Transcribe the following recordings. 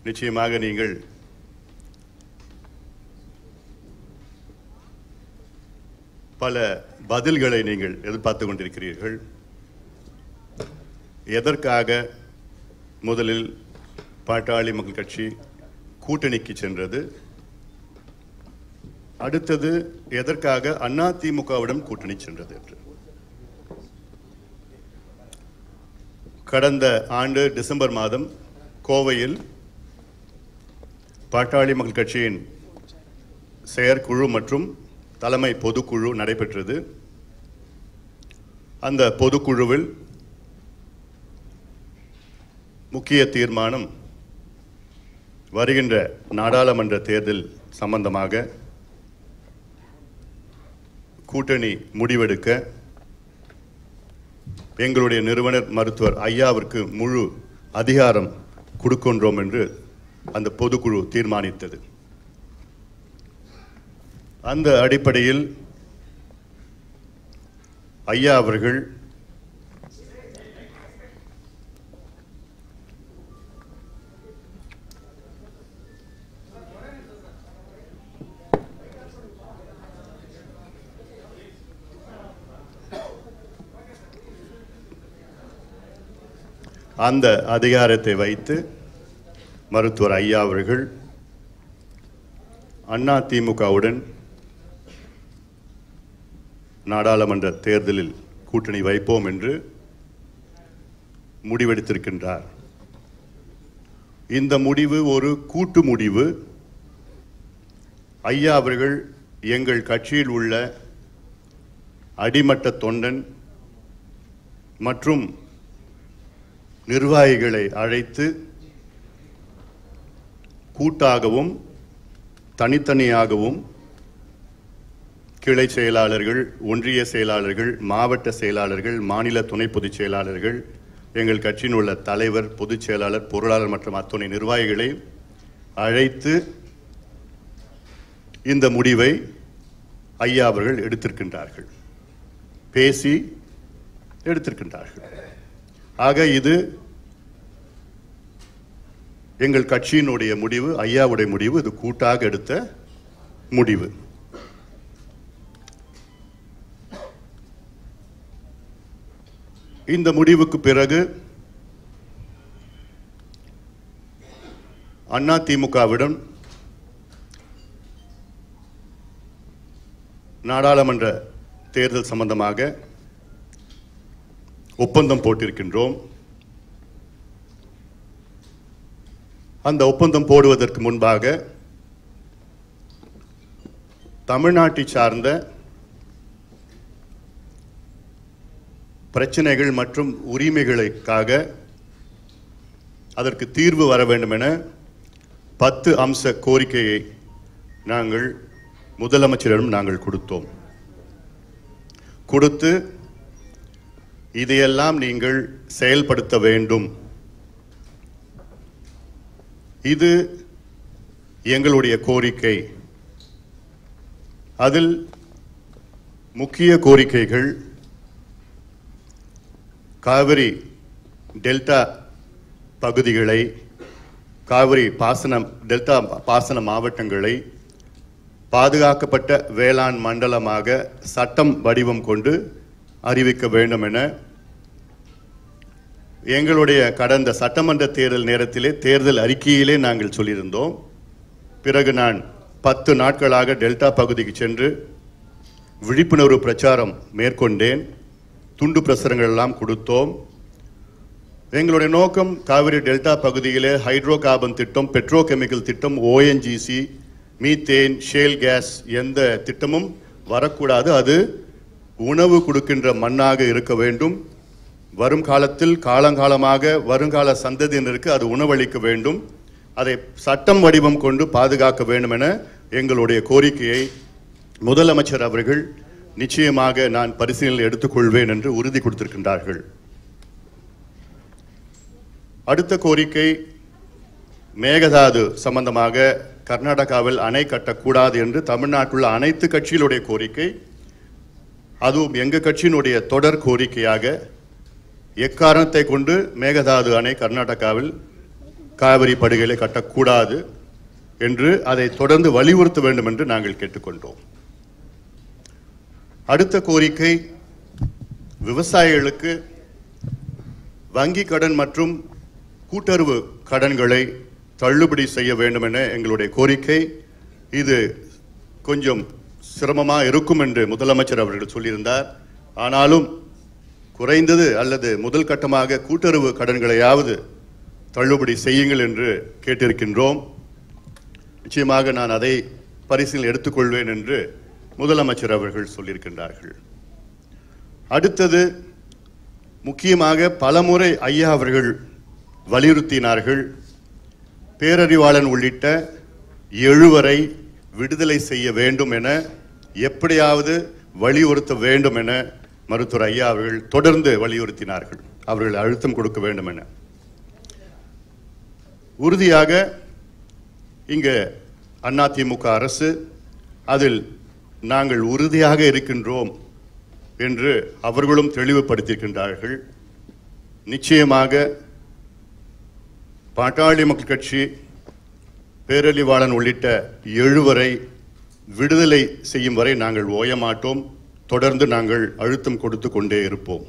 நிச்சயமாக நீங்கள் பல பதில்களை நீங்கள் எதிர்பார்த்து கொண்டிருக்கிறீர்கள் எதற்காக முதலில் பாட்டாளி மக்கள் கட்சி கூட்டணிக்கு சென்றது அடுத்தது எதற்காக அதிமுகவிடம் கூட்டணி சென்றது என்று கடந்த ஆண்டு டிசம்பர் மாதம் கோவையில் பாட்டாளி மக்கள் கட்சியின் செயற்குழு மற்றும் தலைமை பொதுக்குழு நடைபெற்றது அந்த பொதுக்குழுவில் முக்கிய தீர்மானம் வருகின்ற நாடாளுமன்ற தேர்தல் சம்பந்தமாக கூட்டணி முடிவெடுக்க எங்களுடைய நிறுவனர் மருத்துவர் ஐயாவிற்கு முழு அதிகாரம் கொடுக்கின்றோம் என்று அந்த பொதுக்குழு தீர்மானித்தது அந்த அடிப்படையில் ஐயா அவர்கள் அந்த அதிகாரத்தை வைத்து மருத்துவர் ஐயா அவர்கள் அண்ணா திமுகவுடன் நாடாளுமன்ற தேர்தலில் கூட்டணி வைப்போம் என்று முடிவெடுத்திருக்கின்றார் இந்த முடிவு ஒரு கூட்டு முடிவு ஐயா அவர்கள் எங்கள் கட்சியில் உள்ள அடிமட்ட தொண்டன் மற்றும் நிர்வாகிகளை அழைத்து கூட்டாகவும் தனித்தனியாகவும் கிளை செயலாளர்கள் ஒன்றிய செயலாளர்கள் மாவட்ட செயலாளர்கள் மாநில துணை பொதுச் செயலாளர்கள் எங்கள் கட்சியின் உள்ள தலைவர் பொதுச் செயலாளர் பொருளாளர் மற்றும் அத்துணை நிர்வாகிகளை அழைத்து இந்த முடிவை ஐயா அவர்கள் எடுத்திருக்கின்றார்கள் பேசி எடுத்திருக்கின்றார்கள் ஆக இது எங்கள் கட்சியினுடைய முடிவு ஐயாவுடைய முடிவு இது கூட்டாக எடுத்த முடிவு இந்த முடிவுக்கு பிறகு அண்ணா திமுகவிடம் நாடாளுமன்ற தேர்தல் சம்பந்தமாக ஒப்பந்தம் போட்டிருக்கின்றோம் அந்த ஒப்பந்தம் போடுவதற்கு முன்பாக தமிழ்நாட்டை சார்ந்த பிரச்சனைகள் மற்றும் உரிமைகளுக்காக அதற்கு தீர்வு வர வேண்டும் என பத்து அம்ச கோரிக்கையை நாங்கள் முதலமைச்சரிடம் நாங்கள் கொடுத்தோம் கொடுத்து இதையெல்லாம் நீங்கள் செயல்படுத்த வேண்டும் இது எங்களுடைய கோரிக்கை அதில் முக்கிய கோரிக்கைகள் காவிரி டெல்டா பகுதிகளை காவிரி பாசன டெல்டா பாசன மாவட்டங்களை பாதுகாக்கப்பட்ட வேளாண் மண்டலமாக சட்டம் வடிவம் கொண்டு அறிவிக்க வேண்டும் என எங்களுடைய கடந்த சட்டமன்ற தேர்தல் நேரத்திலே தேர்தல் அறிக்கையிலே நாங்கள் சொல்லியிருந்தோம் பிறகு நான் பத்து நாட்களாக டெல்டா பகுதிக்கு சென்று விழிப்புணர்வு பிரச்சாரம் மேற்கொண்டேன் துண்டு பிரசுரங்கள் எல்லாம் கொடுத்தோம் எங்களுடைய நோக்கம் காவிரி டெல்டா பகுதியிலே ஹைட்ரோ கார்பன் திட்டம் பெட்ரோ கெமிக்கல் திட்டம் ஓஎன்ஜிசி மீத்தேன் ஷேல் கேஸ் எந்த திட்டமும் வரக்கூடாது அது உணவு கொடுக்கின்ற மண்ணாக இருக்க வேண்டும் வரும் காலத்தில் காலங்காலமாக வருங்கால சந்ததியினருக்கு அது உணவளிக்க வேண்டும் அதை சட்டம் வடிவம் கொண்டு பாதுகாக்க வேண்டும் என எங்களுடைய கோரிக்கையை முதலமைச்சர் அவர்கள் நிச்சயமாக நான் பரிசீலனை எடுத்துக்கொள்வேன் என்று உறுதி கொடுத்திருக்கின்றார்கள் அடுத்த கோரிக்கை மேகதாது சம்பந்தமாக கர்நாடகாவில் அணை கட்டக்கூடாது என்று தமிழ்நாட்டுள்ள அனைத்து கட்சிகளுடைய கோரிக்கை அதுவும் எங்க கட்சியினுடைய தொடர் கோரிக்கையாக எக்காரணத்தை கொண்டு மேகதாது அணை கர்நாடகாவில் காவிரி படுகைகளை கட்டக்கூடாது என்று அதை தொடர்ந்து வலியுறுத்த வேண்டும் என்று நாங்கள் கேட்டுக்கொண்டோம் அடுத்த கோரிக்கை விவசாயிகளுக்கு வங்கி கடன் மற்றும் கூட்டுறவு கடன்களை தள்ளுபடி செய்ய வேண்டும் என எங்களுடைய கோரிக்கை இது கொஞ்சம் சிரமமாக இருக்கும் என்று முதலமைச்சர் அவர்கள் சொல்லியிருந்தார் ஆனாலும் குறைந்தது அல்லது முதல் கட்டமாக கூட்டுறவு கடன்களையாவது தள்ளுபடி செய்யுங்கள் என்று கேட்டிருக்கின்றோம் நிச்சயமாக நான் அதை பரிசீலனை எடுத்துக்கொள்வேன் என்று முதலமைச்சர் அவர்கள் சொல்லியிருக்கின்றார்கள் அடுத்தது முக்கியமாக பலமுறை ஐயா அவர்கள் வலியுறுத்தினார்கள் பேரறிவாளன் உள்ளிட்ட எழுவரை விடுதலை செய்ய வேண்டும் என எப்படியாவது வலியுறுத்த வேண்டும் என மருத்துவர் ஐயா அவர்கள் தொடர்ந்து வலியுறுத்தினார்கள் அவர்கள் அழுத்தம் கொடுக்க வேண்டும் என உறுதியாக இங்க அதிமுக அரசு அதில் நாங்கள் உறுதியாக இருக்கின்றோம் என்று அவர்களும் தெளிவுபடுத்தியிருக்கின்றார்கள் நிச்சயமாக பாட்டாளி மக்கள் கட்சி பேரறிவாளன் உள்ளிட்ட எழுவரை விடுதலை செய்யும் வரை நாங்கள் ஓய மாட்டோம் தொடர்ந்து நாங்கள் அழுத்தம் கொடுத்து கொண்டே இருப்போம்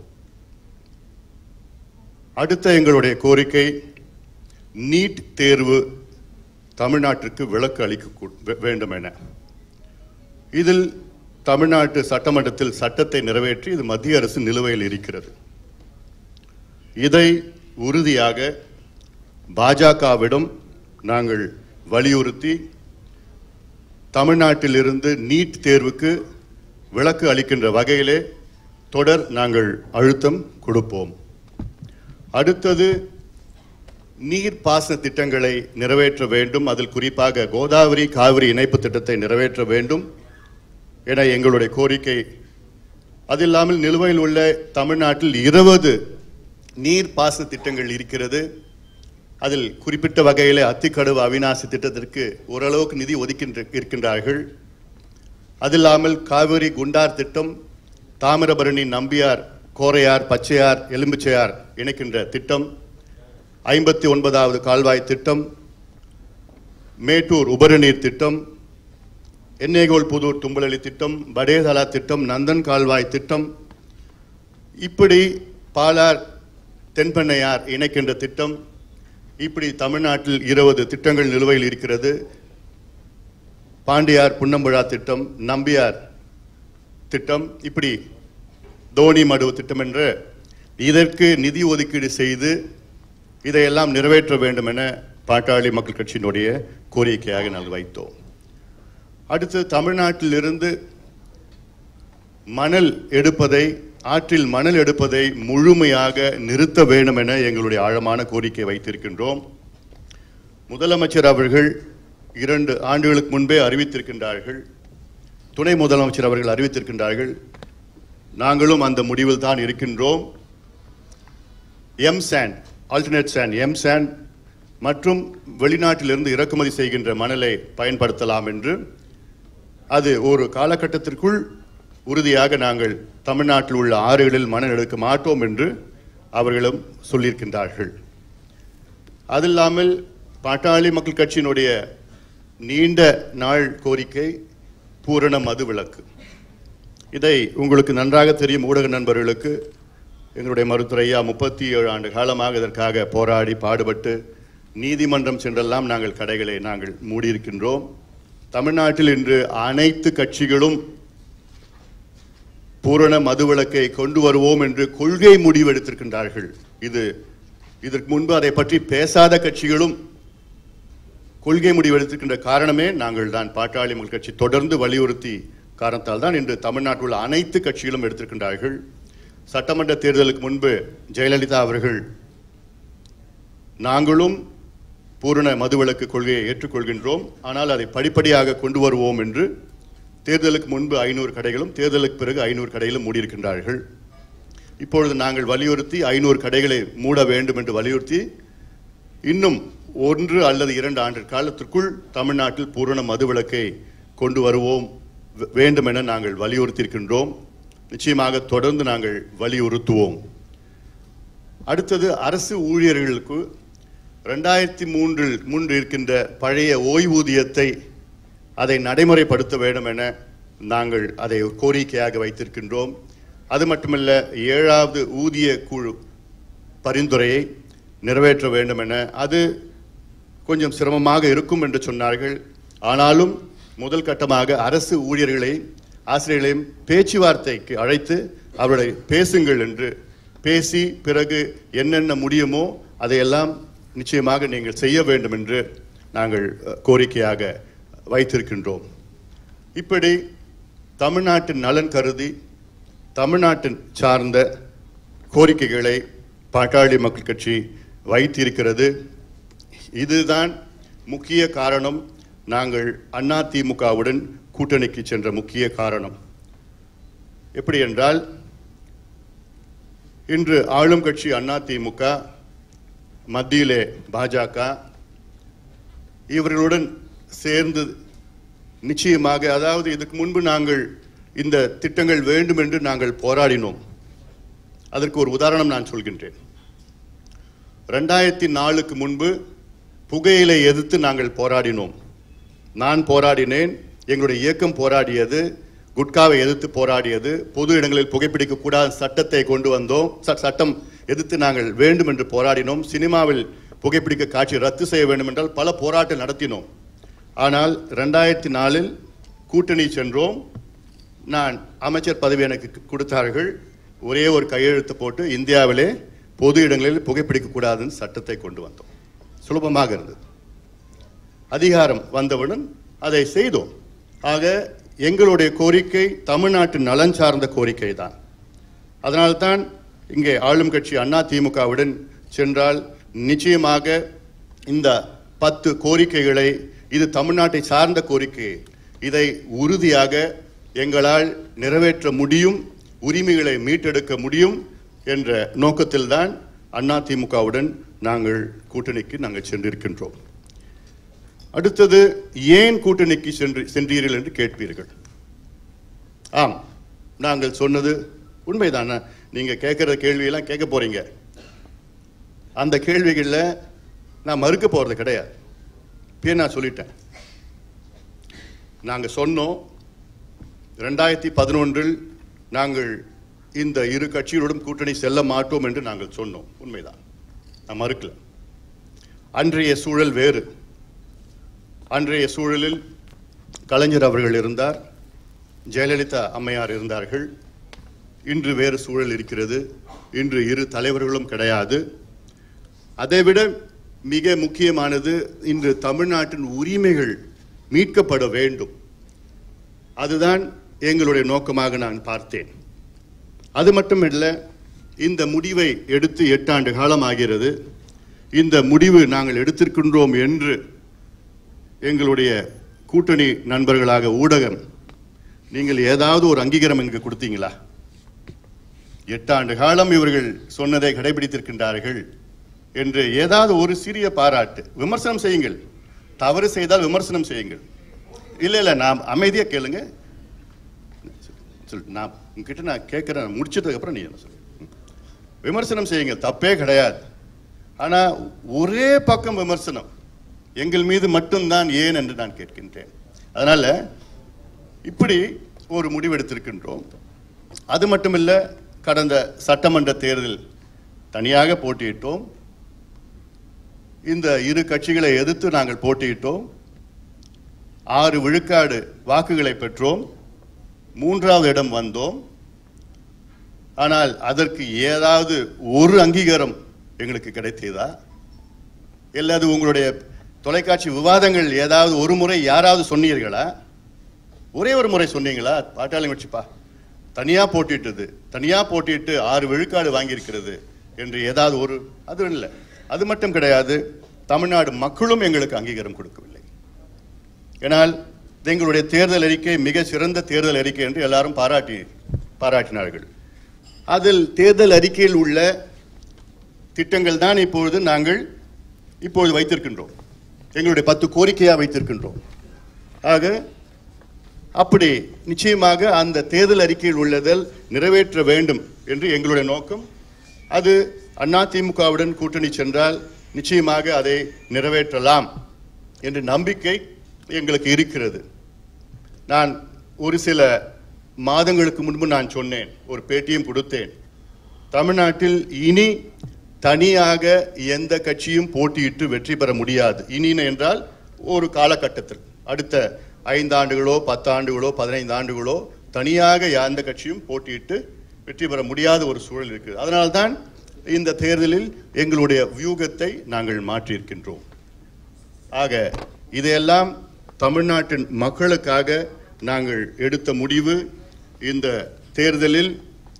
அடுத்த எங்களுடைய கோரிக்கை நீட் தேர்வு தமிழ்நாட்டிற்கு விலக்கு அளிக்க கூ- வே- வேண்டும் என இதில் தமிழ்நாட்டு சட்டமன்றத்தில் சட்டத்தை நிறைவேற்றி இது மத்திய அரசு நிலுவையில் இருக்கிறது இதை உறுதியாக பாஜகவிடம் நாங்கள் வலியுறுத்தி தமிழ்நாட்டிலிருந்து நீட் தேர்வுக்கு விலக்கு அளிக்கின்ற வகையிலே தொடர் நாங்கள் அழுத்தம் கொடுப்போம் அடுத்தது நீர் பாசன திட்டங்களை நிறைவேற்ற வேண்டும் அதில் குறிப்பாக கோதாவரி காவிரி இணைப்பு திட்டத்தை நிறைவேற்ற வேண்டும் என எங்களுடைய கோரிக்கை அது இல்லாமல் நிலுவையில் உள்ள தமிழ்நாட்டில் இருபது நீர் பாசன திட்டங்கள் இருக்கிறது அதில் குறிப்பிட்ட வகையில் அத்திக்கடவு அவிநாசி திட்டத்திற்கு ஓரளவுக்கு நிதி ஒதுக்கின்ற இருக்கின்றார்கள் அது இல்லாமல் காவிரி குண்டார் திட்டம் தாமிரபரணி நம்பியார் கோரையார் பச்சையார் எலும்புச்சையார் இணைக்கின்ற திட்டம் ஐம்பத்தி ஒன்பதாவது கால்வாய் திட்டம் மேட்டூர் உபரிநீர் திட்டம் எண்ணேகோல் புதூர் தும்பலளி திட்டம் படேதலா திட்டம் நந்தன் கால்வாய் திட்டம் இப்படி பாலார் தென்பெண்ணையார் இணைக்கின்ற திட்டம் இப்படி தமிழ்நாட்டில் இருபது திட்டங்கள் நிலுவையில் இருக்கிறது பாண்டியார் புன்னம்புழா திட்டம் நம்பியார் திட்டம் இப்படி தோனி மடுவு திட்டம் என்ற இதற்கு நிதி ஒதுக்கீடு செய்து இதையெல்லாம் நிறைவேற்ற வேண்டும் என பாட்டாளி மக்கள் கட்சியினுடைய கோரிக்கையாக நாங்கள் வைத்தோம் அடுத்து தமிழ்நாட்டிலிருந்து மணல் எடுப்பதை ஆற்றில் மணல் எடுப்பதை முழுமையாக நிறுத்த வேண்டும் என எங்களுடைய ஆழமான கோரிக்கை வைத்திருக்கின்றோம் முதலமைச்சர் அவர்கள் இரண்டு ஆண்டுகளுக்கு முன்பே அறிவித்திருக்கின்றார்கள் துணை முதலமைச்சர் அவர்கள் அறிவித்திருக்கின்றார்கள் நாங்களும் அந்த முடிவில் தான் இருக்கின்றோம் M sand alternate sand M sand மற்றும் வெளிநாட்டிலிருந்து இறக்குமதி செய்கின்ற மணலை பயன்படுத்தலாம் என்று அது ஒரு காலகட்டத்திற்குள் உறுதியாக நாங்கள் தமிழ்நாட்டில் உள்ள ஆறுகளில் மணல் எடுக்க மாட்டோம் என்று அவர்களும் சொல்லியிருக்கின்றார்கள் அது இல்லாமல் பாட்டாளி மக்கள் கட்சியினுடைய நீண்ட நாள் கோரிக்கை பூரண மது விலக்கு இதை உங்களுக்கு நன்றாக தெரியும் ஊடக நண்பர்களுக்கு எங்களுடைய மருத்துவர் ஐயா முப்பத்தி ஏழு ஆண்டு காலமாக இதற்காக போராடி பாடுபட்டு நீதிமன்றம் சென்றெல்லாம் நாங்கள் கடைகளை நாங்கள் மூடியிருக்கின்றோம் தமிழ்நாட்டில் இன்று அனைத்து கட்சிகளும் பூரண மதுவிலக்கை கொண்டு வருவோம் என்று கொள்கை முடிவெடுத்திருக்கின்றார்கள் இது இதற்கு முன்பு அதை பற்றி பேசாத கட்சிகளும் கொள்கை முடிவெடுத்திருக்கின்ற காரணமே நாங்கள் தான் பாட்டாளி மக்கள் கட்சி தொடர்ந்து வலியுறுத்தி காரணத்தால் தான் இன்று தமிழ்நாட்டில் உள்ள அனைத்து கட்சிகளும் எடுத்திருக்கின்றார்கள் சட்டமன்ற தேர்தலுக்கு முன்பு ஜெயலலிதா அவர்கள் நாங்களும் பூரண மதுவிலக்கு கொள்கையை ஏற்றுக்கொள்கின்றோம் ஆனால் அதை படிப்படியாக கொண்டு வருவோம் என்று தேர்தலுக்கு முன்பு ஐநூறு கடைகளும் தேர்தலுக்கு பிறகு ஐநூறு கடைகளும் மூடியிருக்கின்றார்கள் இப்பொழுது நாங்கள் வலியுறுத்தி ஐநூறு கடைகளை மூட வேண்டும் என்று வலியுறுத்தி இன்னும் ஒன்று அல்லது இரண்டு ஆண்டு காலத்திற்குள் தமிழ்நாட்டில் பூரண மதுவிலக்கை கொண்டு வருவோம் வே- வேண்டும் என நாங்கள் வலியுறுத்தியிருக்கின்றோம் நிச்சயமாக தொடர்ந்து நாங்கள் வலியுறுத்துவோம் அடுத்தது அரசு ஊழியர்களுக்கு ரெண்டாயிரத்தி மூன்றில் முன்பு இருக்கின்ற பழைய ஓய்வூதியத்தை அதை நடைமுறைப்படுத்த வேண்டும் என நாங்கள் அதை ஒரு கோரிக்கையாக வைத்திருக்கின்றோம் அது மட்டுமல்ல ஏழாவது ஊதிய குழு பரிந்துரையை நிறைவேற்ற வேண்டும் என அது கொஞ்சம் சிரமமாக இருக்கும் என்று சொன்னார்கள் ஆனாலும் முதல் கட்டமாக அரசு ஊழியர்களை ஆசிரியர்களையும் பேச்சுவார்த்தைக்கு அழைத்து அவர்களை பேசுங்கள் என்று பேசி பிறகு என்னென்ன முடியுமோ அதையெல்லாம் நிச்சயமாக நீங்கள் செய்ய வேண்டும் என்று நாங்கள் அஹ், கோரிக்கையாக வைத்திருக்கின்றோம் இப்படி தமிழ்நாட்டின் நலன் கருதி தமிழ்நாட்டின் சார்ந்த கோரிக்கைகளை பாட்டாளி மக்கள் கட்சி வைத்திருக்கிறது இதுதான் முக்கிய காரணம் நாங்கள் அதிமுகவுடன் கூட்டணிக்கு சென்ற முக்கிய காரணம் எப்படி என்றால் இன்று ஆளும் கட்சி அதிமுக மத்தியிலே பாஜக இவர்களுடன் சேர்ந்து நிச்சயமாக அதாவது இதுக்கு முன்பு நாங்கள் இந்த திட்டங்கள் வேண்டும் என்று நாங்கள் போராடினோம் அதற்கு ஒரு உதாரணம் நான் சொல்கின்றேன் ரெண்டாயிரத்தி நாலுக்கு முன்பு புகையிலை எதிர்த்து நாங்கள் போராடினோம் நான் போராடினேன் எங்களுடைய இயக்கம் போராடியது குட்காவை எதிர்த்து போராடியது பொது இடங்களில் புகைப்பிடிக்க கூடாத சட்டத்தை கொண்டு வந்தோம் ச- சட்டம் எதிர்த்து நாங்கள் வேண்டும் என்று போராடினோம் சினிமாவில் புகைப்பிடிக்க காட்சி ரத்து செய்ய வேண்டும் என்றால் பல போராட்டம் நடத்தினோம் ஆனால் ரெண்டாயிரத்தி நாலில் கூட்டணி சென்றோம் நான் அமைச்சர் பதவி எனக்கு கு- கொடுத்தார்கள் ஒரே ஒரு கையெழுத்து போட்டு இந்தியாவிலே பொது இடங்களில் புகைப்பிடிக்க கூடாதுன்னு சட்டத்தை கொண்டு வந்தோம் சுலபமாக இருந்தது அதிகாரம் வந்தவுடன் அதை செய்தோம் ஆக எங்களுடைய கோரிக்கை தமிழ்நாட்டின் நலன் சார்ந்த கோரிக்கை தான் அதனால்தான் இங்கே ஆளும் கட்சி அண்ணா திமுகவுடன் சென்றால் நிச்சயமாக இந்த பத்து கோரிக்கைகளை இது தமிழ்நாட்டை சார்ந்த கோரிக்கை இதை உறுதியாக எங்களால் நிறைவேற்ற முடியும் உரிமைகளை மீட்டெடுக்க முடியும் என்ற நோக்கத்தில்தான் அண்ணா திமுகவுடன் நாங்கள் கூட்டணிக்கு நாங்கள் சென்றிருக்கின்றோம் அடுத்தது ஏன் கூட்டணிக்கு சென்று சென்றீர்கள் என்று கேட்பீர்கள் ஆம் நாங்கள் சொன்னது உண்மைதானே நீங்க கேட்கிற கேள்வியெல்லாம் கேட்க போறீங்க அந்த கேள்விகளில் நான் மறுக்க போறது கிடையாது இப்பயே நான் சொல்லிட்டேன் நாங்கள் சொன்னோம் ரெண்டாயிரத்தி பதினொன்றில் நாங்கள் இந்த இரு கட்சிகளுடன் கூட்டணி செல்ல மாட்டோம் என்று நாங்கள் சொன்னோம் உண்மைதான் நான் மறுக்கல அன்றைய சூழல் வேறு அன்றைய சூழலில் கலைஞர் அவர்கள் இருந்தார் ஜெயலலிதா அம்மையார் இருந்தார்கள் இன்று வேறு சூழல் இருக்கிறது இன்று இரு தலைவர்களும் கிடையாது அதைவிட மிக முக்கியமானது இன்று தமிழ்நாட்டின் உரிமைகள் மீட்கப்பட வேண்டும் அதுதான் எங்களுடைய நோக்கமாக நான் பார்த்தேன் அது மட்டுமல்ல இந்த முடிவை எடுத்து எட்டாண்டு காலம் ஆகிறது இந்த முடிவு நாங்கள் எடுத்திருக்கின்றோம் என்று எங்களுடைய கூட்டணி நண்பர்களாக ஊடகம் நீங்கள் ஏதாவது ஒரு அங்கீகாரம் எனக்கு கொடுத்தீங்களா எட்டாண்டு காலம் இவர்கள் சொன்னதை கடைபிடித்திருக்கின்றார்கள் என்று ஏதாவது ஒரு சிறிய பாராட்டு விமர்சனம் செய்யுங்கள் தவறு செய்தால் விமர்சனம் செய்யுங்கள் இல்ல இல்ல நான் அமைதியா கேளுங்க சொல்லு நான் உங்ககிட்ட நான் கேட்கிறேன் முடிச்சதுக்கு அப்புறம் நீ என்ன சொல்லு விமர்சனம் செய்யுங்க தப்பே கிடையாது ஆனா ஒரே பக்கம் விமர்சனம் எங்கள் மீது மட்டும்தான் ஏன் என்று நான் கேட்கின்றேன் அதனால இப்படி ஒரு முடிவெடுத்திருக்கின்றோம் அது மட்டுமில்ல கடந்த சட்டமன்ற தேர்தல் தனியாக போட்டியிட்டோம் இந்த இரு கட்சிகளை எதிர்த்து நாங்கள் போட்டியிட்டோம் ஆறு விழுக்காடு வாக்குகளை பெற்றோம் மூன்றாவது இடம் வந்தோம் ஆனால் அதற்கு ஏதாவது ஒரு அங்கீகாரம் எங்களுக்கு கிடைத்ததா இல்லாது உங்களுடைய தொலைக்காட்சி விவாதங்கள் ஏதாவது ஒரு முறை யாராவது சொன்னீர்களா ஒரே ஒரு முறை சொன்னீங்களா பாட்டாளி கட்சிப்பா தனியா போட்டிட்டது தனியா போட்டிட்டு ஆறு விழுக்காடு வாங்கியிருக்கிறது என்று ஏதாவது ஒரு அது இல்லை அது மட்டும் கிடையாது தமிழ்நாடு மக்களும் எங்களுக்கு அங்கீகாரம் கொடுக்கவில்லை ஏனால் இது எங்களுடைய தேர்தல் அறிக்கை மிக சிறந்த தேர்தல் அறிக்கை என்று எல்லாரும் பாராட்டி பாராட்டினார்கள் அதில் தேர்தல் அறிக்கையில் உள்ள திட்டங்கள் தான் இப்பொழுது நாங்கள் இப்பொழுது வைத்திருக்கின்றோம் எங்களுடைய பத்து கோரிக்கையாக வைத்திருக்கின்றோம் ஆக அப்படி நிச்சயமாக அந்த தேர்தல் அறிக்கையில் உள்ளதில் நிறைவேற்ற வேண்டும் என்று எங்களுடைய நோக்கம் அது அதிமுகவுடன் கூட்டணி சென்றால் நிச்சயமாக அதை நிறைவேற்றலாம் என்ற நம்பிக்கை எங்களுக்கு இருக்கிறது நான் ஒரு சில மாதங்களுக்கு முன்பு நான் சொன்னேன் ஒரு பேட்டியும் கொடுத்தேன் தமிழ்நாட்டில் இனி தனியாக எந்த கட்சியும் போட்டியிட்டு வெற்றி பெற முடியாது இனின்னு என்றால் ஒரு காலகட்டத்தில் அடுத்த ஐந்து ஆண்டுகளோ பத்து ஆண்டுகளோ பதினைந்து ஆண்டுகளோ தனியாக எந்த கட்சியும் போட்டியிட்டு வெற்றி பெற முடியாத ஒரு சூழல் இருக்குது அதனால்தான் இந்த தேர்தலில் எங்களுடைய வியூகத்தை நாங்கள் மாற்றியிருக்கின்றோம் ஆக இதையெல்லாம் தமிழ்நாட்டின் மக்களுக்காக நாங்கள் எடுத்த முடிவு இந்த தேர்தலில்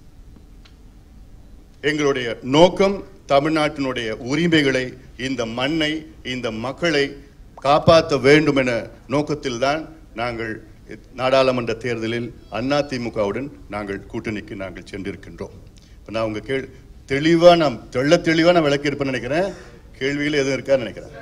எங்களுடைய நோக்கம் தமிழ்நாட்டினுடைய உரிமைகளை இந்த மண்ணை இந்த மக்களை காப்பாற்ற வேண்டும் என நோக்கத்தில்தான் நாங்கள் நாடாளுமன்ற தேர்தலில் அதிமுகவுடன் நாங்கள் கூட்டணிக்கு நாங்கள் சென்றிருக்கின்றோம் இப்போ நான் உங்க கேள் தெளிவா நான் தெள்ள தெளிவா நான் விளக்கியிருப்பேன்னு நினைக்கிறேன் கேள்விகள் எதுவும் இருக்கான்னு நினைக்கிறேன்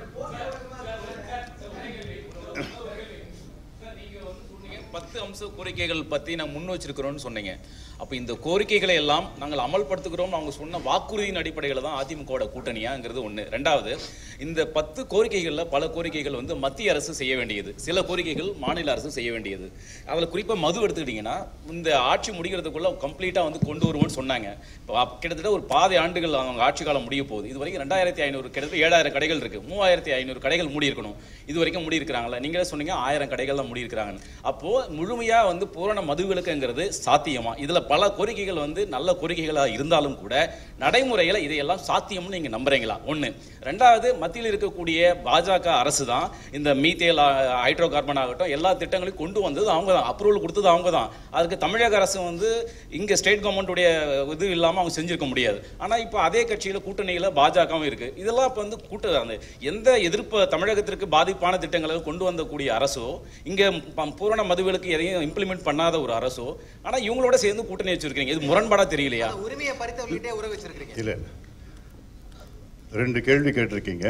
பத்து அம்ச கோரிக்கைகள் பத்தி நான் முன் வச்சிருக்கிறோம்னு சொன்னீங்க அப்ப இந்த கோரிக்கைகளை எல்லாம் நாங்கள் அமல்படுத்துகிறோம் அவங்க சொன்ன வாக்குறுதியின் அடிப்படையில் தான் அதிமுகவோட கூட்டணியாங்கிறது ஒண்ணு ரெண்டாவது இந்த பத்து கோரிக்கைகள்ல பல கோரிக்கைகள் வந்து மத்திய அரசு செய்ய வேண்டியது சில கோரிக்கைகள் மாநில அரசு செய்ய வேண்டியது அதுல குறிப்பா மது எடுத்துக்கிட்டீங்கன்னா இந்த ஆட்சி முடிகிறதுக்குள்ள கம்ப்ளீட்டா வந்து கொண்டு வருவோம்னு சொன்னாங்க இப்போ கிட்டத்தட்ட ஒரு பாதி ஆண்டுகள் அவங்க ஆட்சி காலம் முடிய போகுது இது வரைக்கும் ரெண்டாயிரத்தி ஐநூறு கிட்டத்தட்ட ஏழாயிரம் கடைகள் இருக்கு மூவாயிரத்தி ஐநூறு கடைகள் மூடி இருக்கணும் இது வரைக்கும் மூடி இருக்கிறாங்களா நீங்களே சொன்னீங்க ஆயிரம் கடைகள் தான் மூடி இருக்கிறாங்க அப்போ முழுமையா வந்து பூரண மதுவிலக்குங்கிறது சாத்தியமா இதுல பல கோரிக்கைகள் வந்து நல்ல கோரிக்கைகளா இருந்தாலும் கூட நடைமுறையில இதையெல்லாம் சாத்தியம்னு நீங்க நம்புறீங்களா ஒண்ணு ரெண்டாவது மத்தியில் இருக்கக்கூடிய பாஜக அரசு தான் இந்த மீத்தேல் ஹைட்ரோ கார்பன் ஆகட்டும் எல்லா திட்டங்களையும் கொண்டு வந்தது அவங்க தான் அப்ரூவல் கொடுத்தது அவங்க தான் அதுக்கு தமிழக அரசு வந்து இங்க ஸ்டேட் கவர்மெண்ட்டுடைய இது இல்லாம அவங்க செஞ்சிருக்க முடியாது ஆனா இப்போ அதே கட்சியில கூட்டணியில பாஜகவும் இருக்கு இதெல்லாம் இப்போ வந்து கூட்ட அந்த எந்த எதிர்ப்பு தமிழகத்திற்கு பாதிப்பான திட்டங்களை கொண்டு வந்தக்கூடிய அரசோ இங்க ப- பூரண மதுவிலக்கு எதையும் இம்ப்ளிமெண்ட் பண்ணாத ஒரு அரசோ ஆனா இவங்களோட சேர்ந்து கூட்டணி வச்சிருக்கீங்க இது முரண்பாடா தெரியலையா அந்த உரிமையை பறித்தவர்கிட்டே உறவு வச்சிருக்கீங்க இல்ல ரெண்டு கேள்வி கேட்டிருக்கீங்க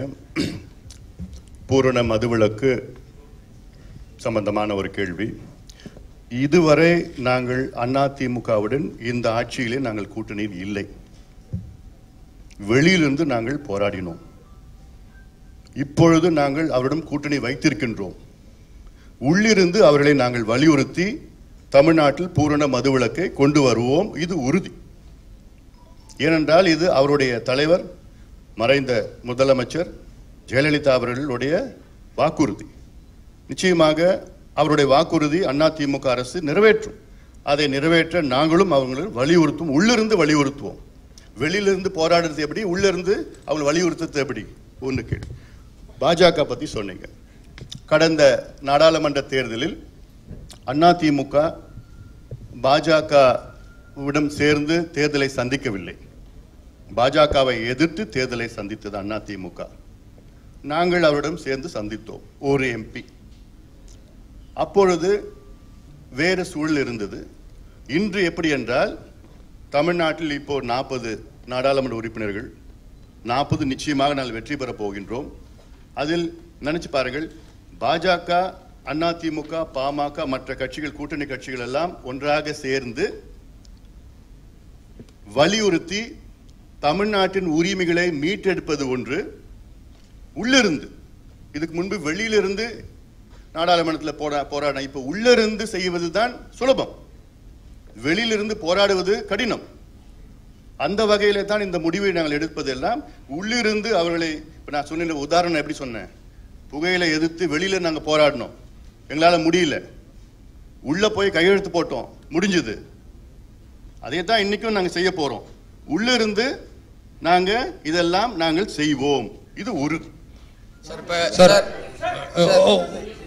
பூரண மதுவிலக்கு சம்பந்தமான ஒரு கேள்வி இதுவரை நாங்கள் அதிமுகவுடன் இந்த ஆட்சியிலே நாங்கள் கூட்டணியில் இல்லை வெளியிலிருந்து நாங்கள் போராடினோம் இப்பொழுது நாங்கள் அவரிடம் கூட்டணி வைத்திருக்கின்றோம் உள்ளிருந்து அவர்களை நாங்கள் வலியுறுத்தி தமிழ்நாட்டில் பூரண மதுவிலக்கை கொண்டு வருவோம் இது உறுதி ஏனென்றால் இது அவருடைய தலைவர் மறைந்த முதலமைச்சர் ஜெயலலிதா அவர்களுடைய வாக்குறுதி நிச்சயமாக அவருடைய வாக்குறுதி அதிமுக அரசு நிறைவேற்றும் அதை நிறைவேற்ற நாங்களும் அவங்களை வலியுறுத்தும் உள்ளிருந்து வலியுறுத்துவோம் வெளியிலிருந்து போராடுறது எப்படி உள்ளிருந்து அவங்க வலியுறுத்துறது எப்படி ஒன்று கேள்வி பாஜக பத்தி சொன்னீங்க கடந்த நாடாளுமன்ற தேர்தலில் அதிமுக பாஜகவிடம் சேர்ந்து தேர்தலை சந்திக்கவில்லை பாஜகவை எதிர்த்து தேர்தலை சந்தித்தது அதிமுக நாங்கள் அவரிடம் சேர்ந்து சந்தித்தோம் ஒரு எம்பி அப்பொழுது வேறு சூழல் இருந்தது இன்று எப்படி என்றால் தமிழ்நாட்டில் இப்போ நாற்பது நாடாளுமன்ற உறுப்பினர்கள் நாற்பது நிச்சயமாக நாங்கள் வெற்றி பெறப் போகின்றோம் அதில் நினைச்சு பாருங்கள் பாஜக அதிமுக பாமக மற்ற கட்சிகள் கூட்டணி கட்சிகள் எல்லாம் ஒன்றாக சேர்ந்து வலியுறுத்தி தமிழ்நாட்டின் உரிமைகளை மீட்டெடுப்பது ஒன்று உள்ளிருந்து இதுக்கு முன்பு வெளியிலிருந்து நாடாளுமன்றத்தில் போரா போராட இப்ப உள்ளிருந்து செய்வது தான் சுலபம் வெளியிலிருந்து போராடுவது கடினம் அந்த வகையில தான் இந்த முடிவை நாங்கள் எடுப்பதெல்லாம் உள்ளிருந்து அவர்களை இப்ப நான் சொன்ன உதாரணம் எப்படி சொன்னேன் புகையிலை எதிர்த்து வெளியில நாங்க போராடினோம் எங்களால முடியல உள்ள போய் கையெழுத்து போட்டோம் முடிஞ்சது அதே தான் இன்னைக்கும் நாங்க செய்ய போறோம் உள்ளிருந்து நாங்க இதெல்லாம் நாங்கள் செய்வோம் இது உறுதி சார் இப்ப சார் சார் ஓ,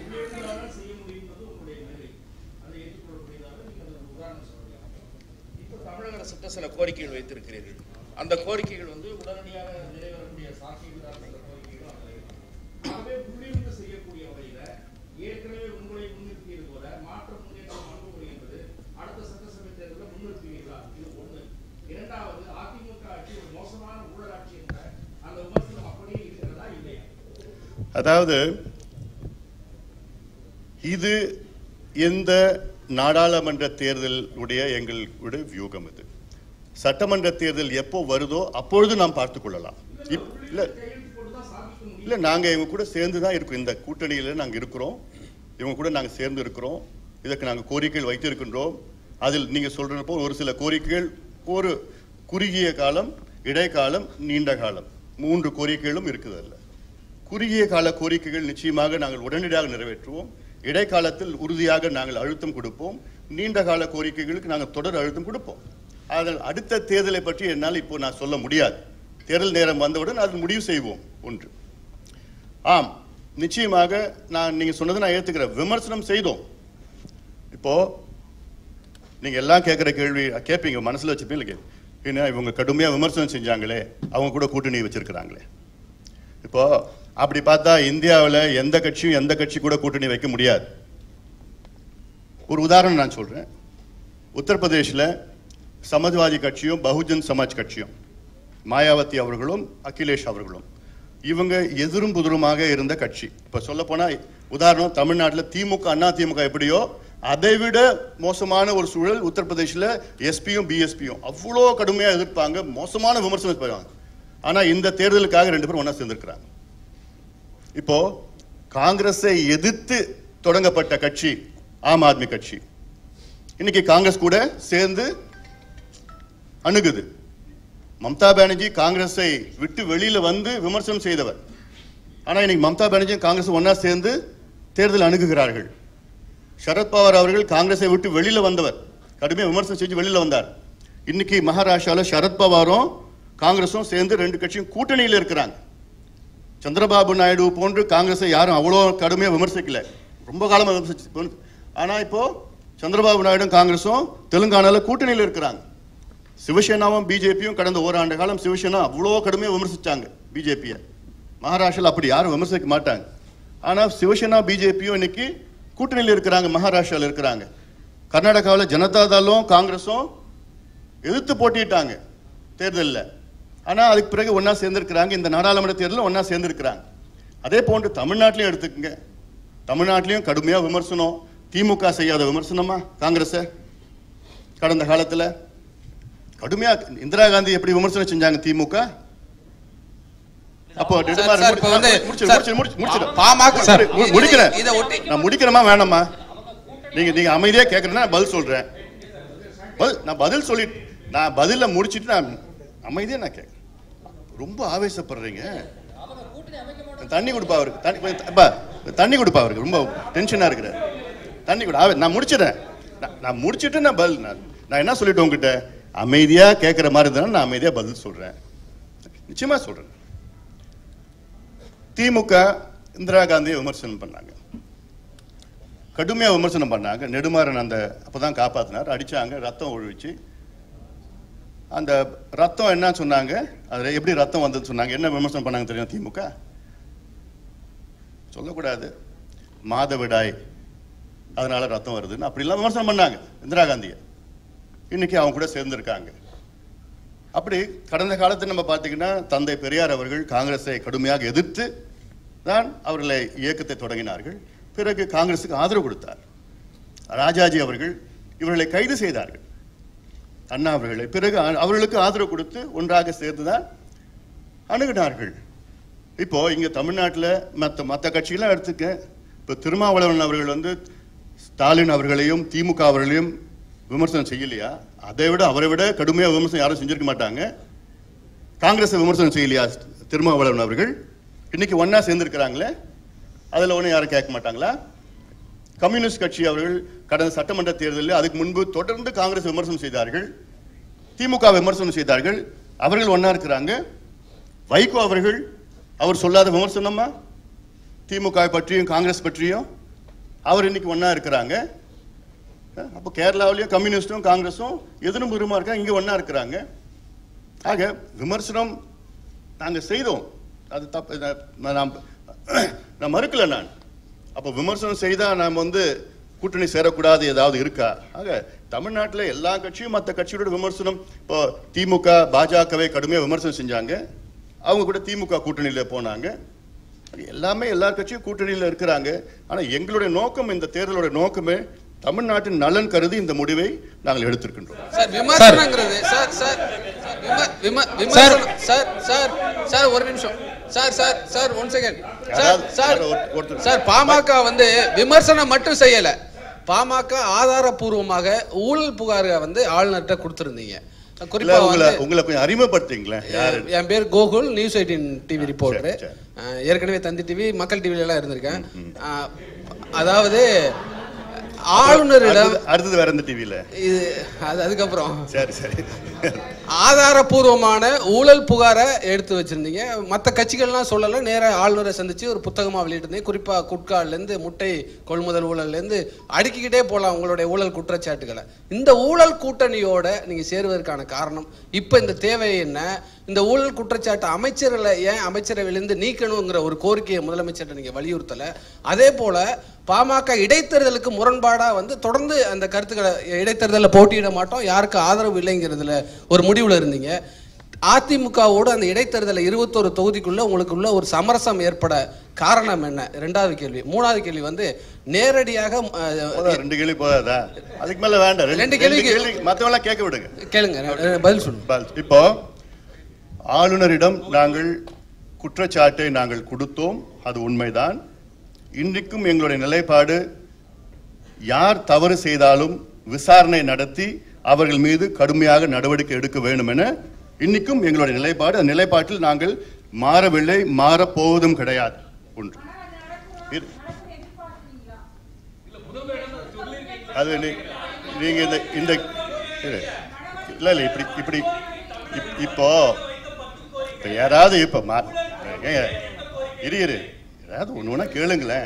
இப்போ தமிழக அரசுக்கு சில கோரிக்கைகள் வைத்திருக்கிறீர்கள் அந்த கோரிக்கைகள் வந்து உடனடியாக நிறைவேறக்கூடிய சாத்தியங்களான சில கோரிக்கைகள் அதில் இருக்கு. ஆகவே உள்ளிருந்து செய்யக்கூடிய வகையில ஏற்கனவே உங்களை முன்னிறுத்தியது போல மாற்று முன்னேற்றம் அணுகுமுறை என்பது அடுத்த சட்டசபை தேர்தலில் முன்னிறுத்துவீர்களா இது ஒண்ணு இரண்டாவது அதிமுக ஆட்சி ஒரு மோசமான ஊழல் ஆட்சி என்ற அந்த விமர்சனம் அப்படியே இருக்கிறதா இல்லையா அதாவது இது எந்த நாடாளுமன்ற தேர்தலுடைய எங்களுடைய வியூகம் இது சட்டமன்ற தேர்தல் எப்போ வருதோ அப்பொழுது நாம் பார்த்துக் கொள்ளலாம் இப்- இல்ல இல்ல நாங்க இவங்க கூட சேர்ந்து தான் இருக்கோம் இந்த கூட்டணியில நாங்க இருக்கிறோம் இவங்க கூட நாங்க சேர்ந்து இருக்கிறோம் இதற்கு நாங்க கோரிக்கைகள் வைத்திருக்கின்றோம் அதில் நீங்க சொல்றது போல் ஒரு சில கோரிக்கைகள் ஒரு குறுகிய காலம் இடைக்காலம் நீண்ட காலம் மூன்று கோரிக்கைகளும் இருக்குது அதுல குறுகிய கால கோரிக்கைகள் நிச்சயமாக நாங்கள் உடனடியாக நிறைவேற்றுவோம் இடைக்காலத்தில் உறுதியாக நாங்கள் அழுத்தம் கொடுப்போம் நீண்ட கால கோரிக்கைகளுக்கு நாங்கள் தொடர் அழுத்தம் கொடுப்போம் அதில் அடுத்த தேர்தலை பற்றி என்னால் இப்போ நான் சொல்ல முடியாது தேர்தல் நேரம் வந்தவுடன் அதில் முடிவு செய்வோம் ஒன்று ஆம் நிச்சயமாக நான் நீங்க சொன்னதை நான் ஏத்துக்கிறேன் விமர்சனம் செய்தோம் இப்போ நீங்க எல்லாம் கேட்குற கேள்வி கேட்பீங்க மனசுல வச்சுப்பீங்க கேள்வி என்ன இவங்க கடுமையா விமர்சனம் செஞ்சாங்களே அவங்க கூட கூட்டணி வச்சிருக்கிறாங்களே இப்போ அப்படி பார்த்தா இந்தியாவில் எந்த கட்சியும் எந்த கட்சி கூட கூட்டணி வைக்க முடியாது ஒரு உதாரணம் நான் சொல்றேன் உத்தரப்பிரதேசில் சமாஜ்வாதி கட்சியும் பகுஜன் சமாஜ் கட்சியும் மாயாவதி அவர்களும் அகிலேஷ் அவர்களும் இவங்க எதிரும் புதிருமாக இருந்த கட்சி இப்ப சொல்ல போனா உதாரணம் தமிழ்நாட்டில் திமுக அண்ணா திமுக எப்படியோ அதை விட மோசமான ஒரு சூழல் உத்தரப்பிரதேசில் எஸ்பியும் பிஎஸ்பியும் அவ்வளோ கடுமையா எதிர்ப்பாங்க மோசமான விமர்சனம் செய்வாங்க ஆனா இந்த தேர்தலுக்காக ரெண்டு பேரும் ஒண்ணா சேர்ந்திருக்கிறாங்க இப்போ காங்கிரஸை எதிர்த்து தொடங்கப்பட்ட கட்சி ஆம் ஆத்மி கட்சி இன்னைக்கு காங்கிரஸ் கூட சேர்ந்து அணுகுது மம்தா பானர்ஜி காங்கிரஸை விட்டு வெளியில வந்து விமர்சனம் செய்தவர் ஆனா இன்னைக்கு மம்தா பானர்ஜியும் காங்கிரஸ் ஒண்ணா சேர்ந்து தேர்தல் அணுகுகிறார்கள் சரத்பவார் அவர்கள் காங்கிரஸை விட்டு வெளியில வந்தவர் கடுமையா விமர்சனம் செஞ்சு வெளியில வந்தார் இன்னைக்கு மகாராஷ்டிரால சரத்பவாரும் காங்கிரஸும் சேர்ந்து ரெண்டு கட்சியும் கூட்டணியில் இருக்கிறாங்க சந்திரபாபு நாயுடு போன்று காங்கிரஸை யாரும் அவ்வளோ கடுமையா விமர்சிக்கல ரொம்ப காலமா விமர்சிச்சு ஆனா இப்போ சந்திரபாபு நாயுடும் காங்கிரஸும் தெலுங்கானால கூட்டணியில் இருக்கிறாங்க சிவசேனாவும் பிஜேபியும் கடந்த ஓராண்டு காலம் சிவசேனா அவ்வளோ கடுமையா விமர்சிச்சாங்க பிஜேபியை மகாராஷ்டிரால அப்படி யாரும் விமர்சிக்க மாட்டாங்க ஆனா சிவசேனா பிஜேபியும் இன்னைக்கு கூட்டணியில் இருக்கிறாங்க மகாராஷ்டிரால இருக்கிறாங்க கர்நாடகாவில் ஜனதா தளம் காங்கிரஸும் எதிர்த்து போட்டிட்டாங்க தேர்தலில் ஆனா அதுக்கு பிறகு ஒண்ணா சேர்ந்திருக்கிறாங்க இந்த நாடாளுமன்ற தேர்தலில் ஒண்ணா சேர்ந்திருக்கிறாங்க அதே போன்று தமிழ்நாட்டிலையும் எடுத்துக்கங்க தமிழ்நாட்டிலையும் கடுமையா விமர்சனம் திமுக செய்யாத விமர்சனமா காங்கிரஸை கடந்த காலத்துல கடுமையா இந்திரா காந்தி எப்படி விமர்சனம் செஞ்சாங்க திமுக அப்போ நெடுமாறன் சார், இப்ப வந்து- முடிச்சிரு, சார், முடிச்சிரு, முடிச்சிரு, முடிச்சிரு. பாமக சரி, மு- முடிக்கிறேன் இதை ஒட்டி நான் முடிக்கிறேமா வேணாமா நீங்க நீங்க அமைதியா கேக்குறேன்னா நான் பதில் சொல்றேன் பதில் நான் பதில் சொல்லி நான் பதில முடிச்சிட்டு நான் அமைதியா நான் கேட்கிறேன் ரொம்ப ஆவேசப்படுறீங்க தண்ணி கொடுப்பா அவருக்கு தண்ணி கொஞ்சம் த- அப்பா, தண்ணி கொடுப்பா அவருக்கு ரொம்ப டென்ஷனா இருக்கிறார் தண்ணி கொடு ஆவே- நான் முடிச்சிடுறேன் நான்- நான் முடிச்சிட்டு நான் பதில் நான் நான் என்ன சொல்லிட்டேன் உங்ககிட்ட அமைதியா கேட்கிற மாதிரி இருந்தாலும் நான் அமைதியா பதில் சொல்றேன் நிச்சயமா சொல்றேன் திமுக இந்திரா காந்தியை விமர்சனம் பண்ணாங்க கடுமையா விமர்சனம் பண்ணாங்க நெடுமாறன் அந்த அப்பதான் காப்பாத்தினார் அடிச்சாங்க ரத்தம் ஒழிச்சு அந்த ரத்தம் என்ன சொன்னாங்க அதுல எப்படி ரத்தம் வந்தது சொன்னாங்க என்ன விமர்சனம் பண்ணாங்க தெரியும் திமுக சொல்லக்கூடாது மாதவிடாய் அதனால ரத்தம் வருதுன்னு அப்படிலாம் விமர்சனம் பண்ணாங்க இந்திரா காந்தியை இன்னைக்கு அவங்க கூட சேர்ந்திருக்காங்க அப்படி கடந்த காலத்தில் நம்ம பார்த்தீங்கன்னா தந்தை பெரியார் அவர்கள் காங்கிரஸை கடுமையாக எதிர்த்து தான் அவர்களை இயக்கத்தை தொடங்கினார்கள் பிறகு காங்கிரசுக்கு ஆதரவு கொடுத்தார் ராஜாஜி அவர்கள் இவர்களை கைது செய்தார்கள் அண்ணா அவர்களை பிறகு அ- அவர்களுக்கு ஆதரவு கொடுத்து ஒன்றாக சேர்ந்துதான் அணுகினார்கள் இப்போ இங்க தமிழ்நாட்டில் மற்ற மற்ற கட்சியெல்லாம் எடுத்துக்க இப்போ திருமாவளவன் அவர்கள் வந்து ஸ்டாலின் அவர்களையும் திமுக அவர்களையும் விமர்சனம் செய்யலையா அதை விட அவரை விட கடுமையா விமர்சனம் யாரும் செஞ்சிருக்க மாட்டாங்க காங்கிரஸை விமர்சனம் செய்யலையா திருமாவளவன் அவர்கள் இன்னைக்கு ஒண்ணா சேர்ந்திருக்கிறாங்களே அதுல ஒன்றும் யாரும் கேட்க மாட்டாங்களா கம்யூனிஸ்ட் கட்சி அவர்கள் கடந்த சட்டமன்ற தேர்தலில் அதுக்கு முன்பு தொடர்ந்து காங்கிரஸ் விமர்சனம் செய்தார்கள் திமுக விமர்சனம் செய்தார்கள் அவர்கள் ஒண்ணா இருக்கிறாங்க வைகோ அவர்கள் அவர் சொல்லாத விமர்சனமா திமுக பற்றியும் காங்கிரஸ் பற்றியும் அவர் இன்னைக்கு ஒண்ணா இருக்கிறாங்க அஹ் அப்போ கேரளாவிலையும் கம்யூனிஸ்டும் காங்கிரஸும் எதிரும் புறமா இருக்காங்க இங்க ஒண்ணா இருக்கிறாங்க ஆக விமர்சனம் நாங்க செய்தோம் அது தப்பு நான் நான் நான் மறுக்கல நான் அப்போ விமர்சனம் செய்தா நாம் வந்து கூட்டணி சேரக்கூடாது ஏதாவது இருக்கா ஆக தமிழ்நாட்டில் எல்லா கட்சியும் மற்ற கட்சியோட விமர்சனம் இப்போ திமுக பாஜகவை கடுமையாக விமர்சனம் செஞ்சாங்க அவங்க கூட திமுக கூட்டணியில் போனாங்க எல்லாமே எல்லா கட்சியும் கூட்டணியில் இருக்கிறாங்க ஆனா எங்களுடைய நோக்கம் இந்த தேர்தலோட நோக்கமே தமிழ்நாட்டின் நலன் கருதி இந்த முடிவை நாங்கள் எடுத்திருக்கின்றோம் சார் விமர்சனங்கிறது சார் சார் விம- விம- விமர்சனம் சார் சார் சார் ஒரு நிமிஷம் sir sir sir one second sir யாராவது- சார் யாராவது ஒரு- ஒருத்தர். சார் பாமக வந்து விமர்சனம் மட்டும் செய்யல பாமக ஆதாரபூர்வமாக ஊழல் புகாரை வந்து ஆளுநர்கிட்ட கொடுத்திருந்தீங்க இல்ல குறிப்பா உங்களை வந்து உங்களை கொஞ்சம் அறிமுகப்படுத்துங்களேன் யாரு என் பேர் Gokul news eighteen TV reporter சரி, ஏற்கனவே தந்தி டிவி மக்கள் டிவில எல்லாம் இருந்திருக்கேன் அஹ், அதாவது ஆளுநரிடம் அடுத்தது- அடுத்தது வேற எந்த டிவியில இது அது அதுக்கப்புறம் சரி சரி ஆதாரபூர்வமான ஊழல் புகாரை எடுத்து வச்சிருந்தீங்க மற்ற கட்சிகள்லாம் சொல்லல நேரா ஆளுநரை சந்திச்சு ஒரு புத்தகமா வெளியிட்டிருந்தீங்க குறிப்பா குட்கால்ல இருந்து முட்டை கொள்முதல் ஊழல்ல இருந்து அடுக்கிக்கிட்டே போலாம் உங்களுடைய ஊழல் குற்றச்சாட்டுகளை இந்த ஊழல் கூட்டணியோட நீங்க சேருவதற்கான காரணம் இப்ப இந்த தேவை என்ன இந்த ஊழல் குற்றச்சாட்டு அமைச்சர்களை ஏன் அமைச்சரவையிலிருந்து நீக்கணுங்கிற ஒரு கோரிக்கையை முதலமைச்சர்கிட்ட நீங்க வலியுறுத்தல அதே போல பாமக இடைத்தேர்தலுக்கு முரண்பாடா வந்து தொடர்ந்து அந்த கருத்துக்களை இடைத்தேர்தலில் போட்டியிட மாட்டோம் யாருக்கு ஆதரவு இல்லைங்கிறதுல ஒரு முடிவுல இருந்தீங்க அதிமுகவோடு அந்த இடைத்தேர்தலில் இருபத்தொரு தொகுதிக்குள்ள உங்களுக்குள்ள ஒரு சமரசம் ஏற்பட காரணம் என்ன ரெண்டாவது கேள்வி மூணாவது கேள்வி வந்து நேரடியாக அஹ், போதா, ரெண்டு கேள்வி போதாதா அதுக்கு மேல வேண்டாம் ரெண்டு ரெண்டு கேள்வி கேள்விக்கு- கேள்வி மத்தவெல்லாம் கேட்க விடுங்க கேளுங்க அஹ், பதில் சொல்லுங்க பல். இப்போ ஆளுநரிடம் நாங்கள் குற்றச்சாட்டை நாங்கள் கொடுத்தோம் அது உண்மைதான் இன்றைக்கும் எங்களுடைய நிலைப்பாடு யார் தவறு செய்தாலும் விசாரணை நடத்தி அவர்கள் மீது கடுமையாக நடவடிக்கை எடுக்க வேண்டும் என இன்னைக்கும் எங்களுடைய நிலைப்பாடு அந்த நிலைப்பாட்டில் நாங்கள் மாறவில்லை மாறப்போவதும் கிடையாது ஒன்று இரு. அது நீ- நீங்க இந்த இந்த இரு. இல்ல இல்ல இப்படி இப்படி இப்- இப்போ இப்ப யாராவது இப்ப மா- ஏங்க, இரு இரு ஏதாவது ஒண்ணு ஒண்ணா கேளுங்களேன்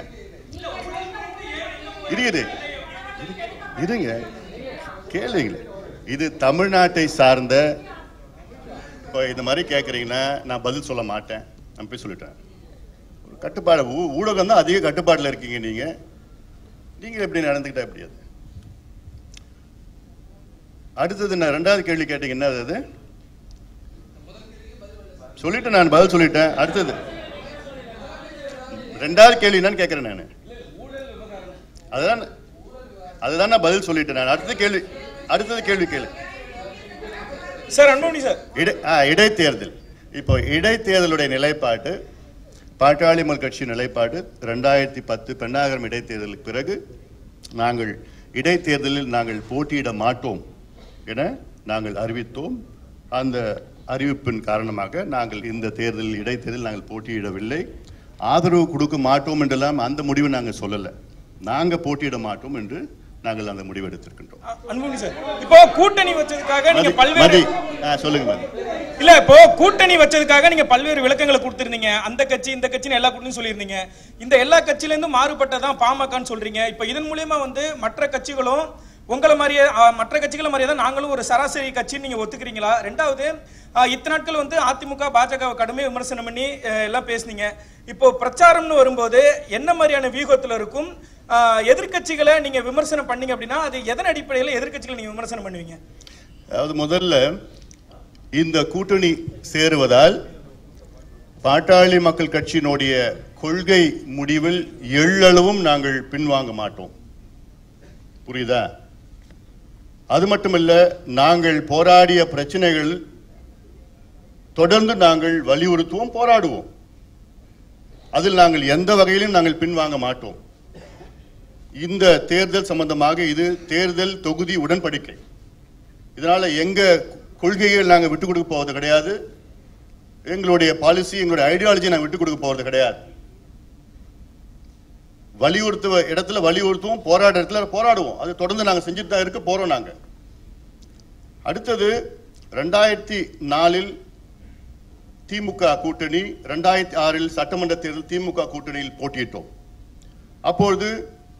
இரு இரு இரு- இருங்க கேளுங்களேன் இது தமிழ்நாட்டை சார்ந்த இப்போ இந்த மாதிரி கேட்குறீங்கன்னா நான் பதில் சொல்ல மாட்டேன் நான் போய் சொல்லிட்டேன் ஒரு கட்டுப்பாடு ஊ- ஊடகம் தான் அதிக கட்டுப்பாட்டில் இருக்கீங்க நீங்க நீங்கள் எப்படி நடந்துக்கிட்டா எப்படி அது அடுத்தது நான் ரெண்டாவது கேள்வி கேட்டீங்க என்ன அது சொல்லிட்டு நான் பதில் சொல்லிட்டேன் அடுத்தது ரெண்டாவது கேள்வி என்னன்னு கேட்கிறேன் நான் அதுதான் அதுதான் நான் பதில் சொல்லிட்டேன் நான் அடுத்த கேள்வி அடுத்தது கேள்வி கேளு சார் அன்புமணி சார் இடை ஆ, இடைத்தேர்தல் இப்போ இடைத்தேர்தலுடைய நிலைப்பாடு பாட்டாளி மக்கள் கட்சி நிலைப்பாடு ரெண்டாயிரத்தி பத்து பெண்ணாகரம் இடைத்தேர்தலுக்கு பிறகு நாங்கள் இடைத்தேர்தலில் நாங்கள் போட்டியிட மாட்டோம் என நாங்கள் அறிவித்தோம் அந்த அறிவிப்பின் காரணமாக நாங்கள் இந்த தேர்தலில் இடைத்தேர்தலில் நாங்கள் போட்டியிடவில்லை ஆதரவு கொடுக்க மாட்டோம் என்றெல்லாம் அந்த முடிவை நாங்கள் சொல்லலை நாங்கள் போட்டியிட மாட்டோம் என்று நாங்கள் அந்த முடிவு எடுத்திருக்கின்றோம் அ- அன்புமணி சார் இப்போ கூட்டணி வச்சதுக்காக நீங்க மதி பல்வேறு மதி ஆ, சொல்லுங்க மதி இல்ல இப்போ கூட்டணி வச்சதுக்காக நீங்க பல்வேறு விளக்கங்களை கொடுத்திருந்தீங்க அந்த கட்சி இந்த கட்சின்னு எல்லா கூட்டணியும் சொல்லியிருந்தீங்க இந்த எல்லா கட்சியில இருந்தும் மாறுபட்டதான் பாமகன்னு சொல்றீங்க இப்போ இதன் மூலியமா வந்து மற்ற கட்சிகளும் உங்களை மாதிரியே அ, மற்ற கட்சிகளை மாதிரியே தான் நாங்களும் ஒரு சராசரி கட்சின்னு நீங்க ஒத்துக்கிறீங்களா ரெண்டாவது அ, இத்தனை நாட்கள் வந்து அதிமுக பாஜக கடுமையாக விமர்சனம் பண்ணி அ, எல்லாம் பேசுனீங்க இப்போ பிரச்சாரம்னு வரும்போது என்ன மாதிரியான வியூகத்துல இருக்கும் அ, எதிர்க்கட்சிகளை நீங்க விமர்சனம் பண்ணீங்க அப்படின்னா அது எதன் அடிப்படையில் எதிர்க்கட்சிகளை நீங்க விமர்சனம் பண்ணுவீங்க அதாவது முதல்ல இந்த கூட்டணி சேருவதால் பாட்டாளி மக்கள் கட்சியினுடைய கொள்கை முடிவில் எள்ளளவும் நாங்கள் பின்வாங்க மாட்டோம் புரியுதா அது மட்டுமல்ல நாங்கள் போராடிய பிரச்சனைகள் தொடர்ந்து நாங்கள் வலியுறுத்துவோம் போராடுவோம் அதில் நாங்கள் எந்த வகையிலும் நாங்கள் பின்வாங்க மாட்டோம் இந்த தேர்தல் சம்பந்தமாக இது தேர்தல் தொகுதி உடன்படிக்கை இதனால எங்க கொள்கைகள் நாங்க விட்டு கொடுக்க போவது கிடையாது எங்களுடைய பாலிசி எங்களுடைய ஐடியாலஜி நாங்க விட்டு கொடுக்க போறது கிடையாது வலியுறுத்துவ இடத்துல வலியுறுத்துவோம் போராட இடத்துல போராடுவோம் அது தொடர்ந்து நாங்க செஞ்சுட்டு தான் இருக்க போறோம் நாங்க அடுத்தது ரெண்டாயிரத்தி நாலில் திமுக கூட்டணி ரெண்டாயிரத்தி ஆறில் சட்டமன்ற தேர்தல் திமுக கூட்டணியில் போட்டியிட்டோம் அப்பொழுது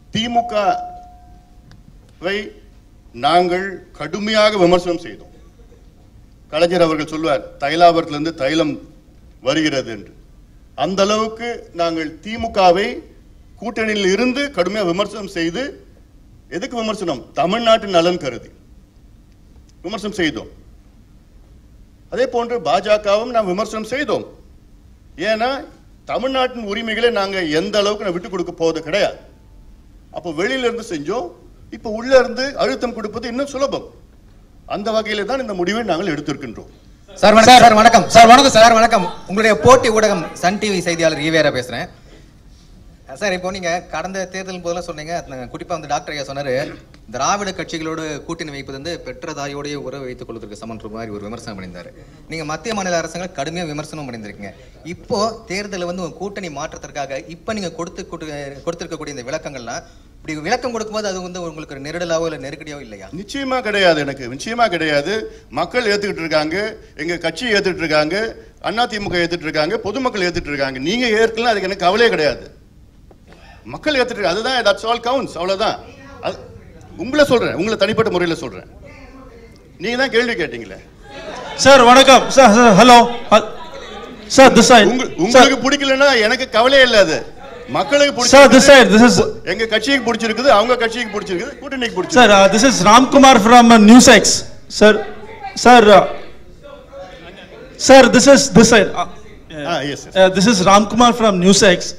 திமுகவை நாங்கள் கடுமையாக விமர்சனம் செய்தோம் கலைஞர் அவர்கள் சொல்வார் தைலாபுரத்திலிருந்து தைலம் வருகிறது என்று அந்த அளவுக்கு நாங்கள் திமுகவை கூட்டணியில் இருந்து கடுமையாக விமர்சனம் செய்து எதுக்கு விமர்சனம் தமிழ்நாட்டின் நலன் கருதி விமர்சனம் செய்தோம் அதே போன்று பாஜகவும் நாம் விமர்சனம் செய்தோம் ஏன்னா தமிழ்நாட்டின் உரிமைகளை நாங்க எந்த அளவுக்கு நான் விட்டு கொடுக்க போவது கிடையாது அப்போ வெளியில இருந்து செஞ்சோம் இப்போ உள்ள இருந்து அழுத்தம் கொடுப்பது இன்னும் சுலபம் அந்த வகையில தான் இந்த முடிவை நாங்கள் எடுத்திருக்கின்றோம் சார் வணக்கம் சார் வணக்கம் சார் வணக்கம் சார் வணக்கம் உங்களுடைய போட்டி ஊடகம் சன் டிவி செய்தியாளர் ஈவேரா பேசுறேன் சார் இப்போ நீங்க கடந்த தேர்தல் போதெல்லாம் சொன்னீங்க அந்த குறிப்பா வந்து டாக்டர் ஐயா சொன்னாரு திராவிட கட்சிகளோடு கூட்டணி வைப்பது வந்து பெற்ற தாயோடைய உறவு வைத்துக் கொள்வதற்கு சமன்ற மாதிரி ஒரு விமர்சனம் பண்ணியிருந்தாரு நீங்க மத்திய மாநில அரசுகளை கடுமையா விமர்சனம் பண்ணியிருக்கீங்க இப்போ தேர்தலில் வந்து உங்க கூட்டணி மாற்றத்திற்காக இப்ப நீங்க கொடுத்து கொடு- கொடுத்திருக்கக்கூடிய இந்த விளக்கங்கள்லாம் இப்படி விளக்கம் கொடுக்கும்போது அது வந்து உங்களுக்கு ஒரு நெருடலாவோ இல்ல நெருக்கடியோ இல்லையா நிச்சயமா கிடையாது எனக்கு நிச்சயமா கிடையாது மக்கள் ஏத்துக்கிட்டு இருக்காங்க எங்க கட்சி ஏத்துட்டு இருக்காங்க அதிமுக ஏத்துட்டு இருக்காங்க பொதுமக்கள் ஏத்துட்டு இருக்காங்க நீங்க ஏற்கலாம் அதுக்கு எனக்கு கவலையே கிடையாது மக்கள் ஏத்துட்டு இருக்காங்க. அதுதான் தட்ஸ் ஆல் கவுண்ட்ஸ் அவ்வளவுதான் அது உங்களை சொல்றேன் உங்களை தனிப்பட்ட முறையில சொல்றேன் நீங்க தான் கேள்வி கேட்டீங்களே சார் வணக்கம் sir sir hello sir this side உங்க- உங்களுக்கு பிடிக்கலன்னா எனக்கு கவலையே இல்ல அது மக்களுக்கு sir this side this is பிடிச்சிருக்குது எங்க கட்சிக்கு பிடிச்சிருக்குது அவங்க கட்சிக்கு பிடிச்சிருக்குது கூட்டணிக்கு பிடிச்சிருக்கு sir this is Ramkumar from news X sir sir sir this is this side ah yes this is Ramkumar from news X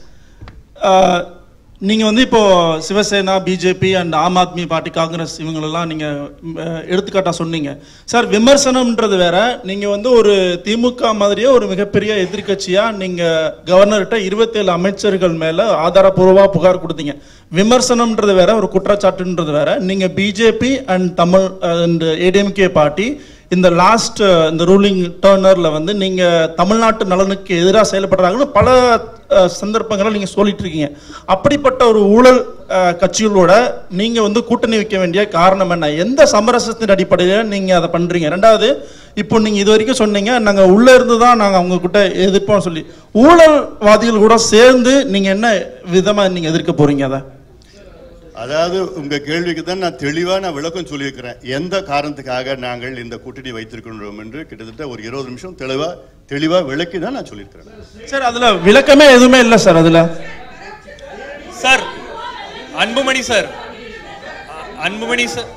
நீங்க வந்து இப்போ சிவசேனா பிஜேபி அண்ட் ஆம் ஆத்மி பார்ட்டி காங்கிரஸ் இவங்களெல்லாம் நீங்க ம், அஹ், எடுத்துக்காட்டா சொன்னீங்க சார் விமர்சனம்ன்றது வேற நீங்க வந்து ஒரு திமுக மாதிரியே ஒரு மிகப்பெரிய எதிர்க்கட்சியா நீங்க கவர்னர்கிட்ட இருபத்தேழு அமைச்சர்கள் மேல ஆதாரப்பூர்வமா புகார் கொடுத்தீங்க விமர்சனம்ன்றது வேற ஒரு குற்றச்சாட்டுன்றது வேற நீங்க BJP and Tamil and ADMK party இந்த லாஸ்ட் இந்த ரூலிங் டேர்னர்ல வந்து நீங்க தமிழ்நாட்டு நலனுக்கு எதிராக செயல்படுறாங்கன்னு பல அஹ், சந்தர்ப்பங்களை நீங்க சொல்லிட்டு இருக்கீங்க அப்படிப்பட்ட ஒரு ஊழல் அஹ், கட்சிகளோட நீங்க வந்து கூட்டணி வைக்க வேண்டிய காரணம் என்ன எந்த சமரசத்தின் அடிப்படையில் நீங்க அதை பண்றீங்க ரெண்டாவது இப்போ நீங்க இது வரைக்கும் சொன்னீங்க நாங்க உள்ள இருந்து தான் நாங்க அவங்க கிட்ட எதிர்ப்போம் சொல்லி ஊழல்வாதிகள் கூட சேர்ந்து நீங்க என்ன விதமா நீங்க எதிர்க்க போறீங்க அதை அதாவது உங்க கேள்விக்கு தான் நான் தெளிவான விளக்கம் சொல்லியிருக்கிறேன் எந்த காரணத்துக்காக நாங்கள் இந்த கூட்டணி வைத்திருக்கின்றோம் என்று கிட்டத்தட்ட ஒரு இருபது நிமிஷம் தெளிவா தெளிவா விளக்கி தான் நான் சொல்லியிருக்கிறேன் சார் அதுல விளக்கமே எதுவுமே இல்லை சார் அதுல சார் அன்புமணி சார் அ- அன்புமணி சார்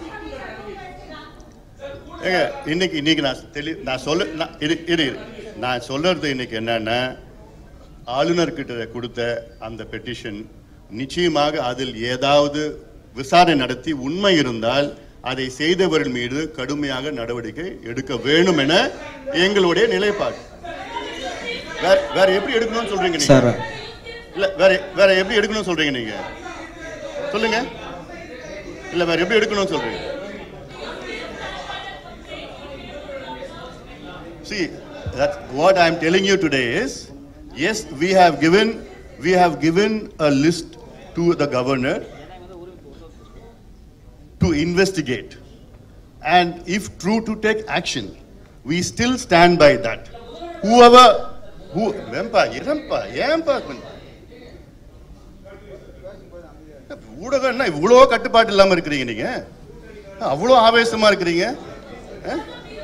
ஏங்க இன்னைக்கு இன்னைக்கு நான் தெளி நான் சொல்ல நான் இரு இரு இரு. நான் சொல்றது இன்னைக்கு என்னன்னா ஆளுநர்கிட்ட கொடுத்த அந்த பெட்டிஷன் நிச்சயமாக அதில் ஏதாவது விசாரணை நடத்தி உண்மை இருந்தால் அதை செய்தவர்கள் மீது கடுமையாக நடவடிக்கை எடுக்க வேண்டும் என எங்களுடைய நிலைப்பாடு வேற வேற எப்படி எடுக்கணும்னு சொல்றீங்க நீங்க சார் இல்ல வேற வேற எப்படி எடுக்கணும்னு சொல்றீங்க நீங்க சொல்லுங்க இல்ல வேற எப்படி எடுக்கணும்னு சொல்றீங்க See, that's what I'm telling you today is, yes, we have given, we have given a list to the governor to investigate. And if true to take action, we still stand by that. Whoever, who, ஏம்பா இரம்பா ஏம்பா கொஞ்சம் ஊடகம் என்ன இவ்வளோ கட்டுப்பாடு இல்லாம இருக்கிறீங்க நீங்க அவ்வளோ ஆவேசமா இருக்கிறீங்க ஆ?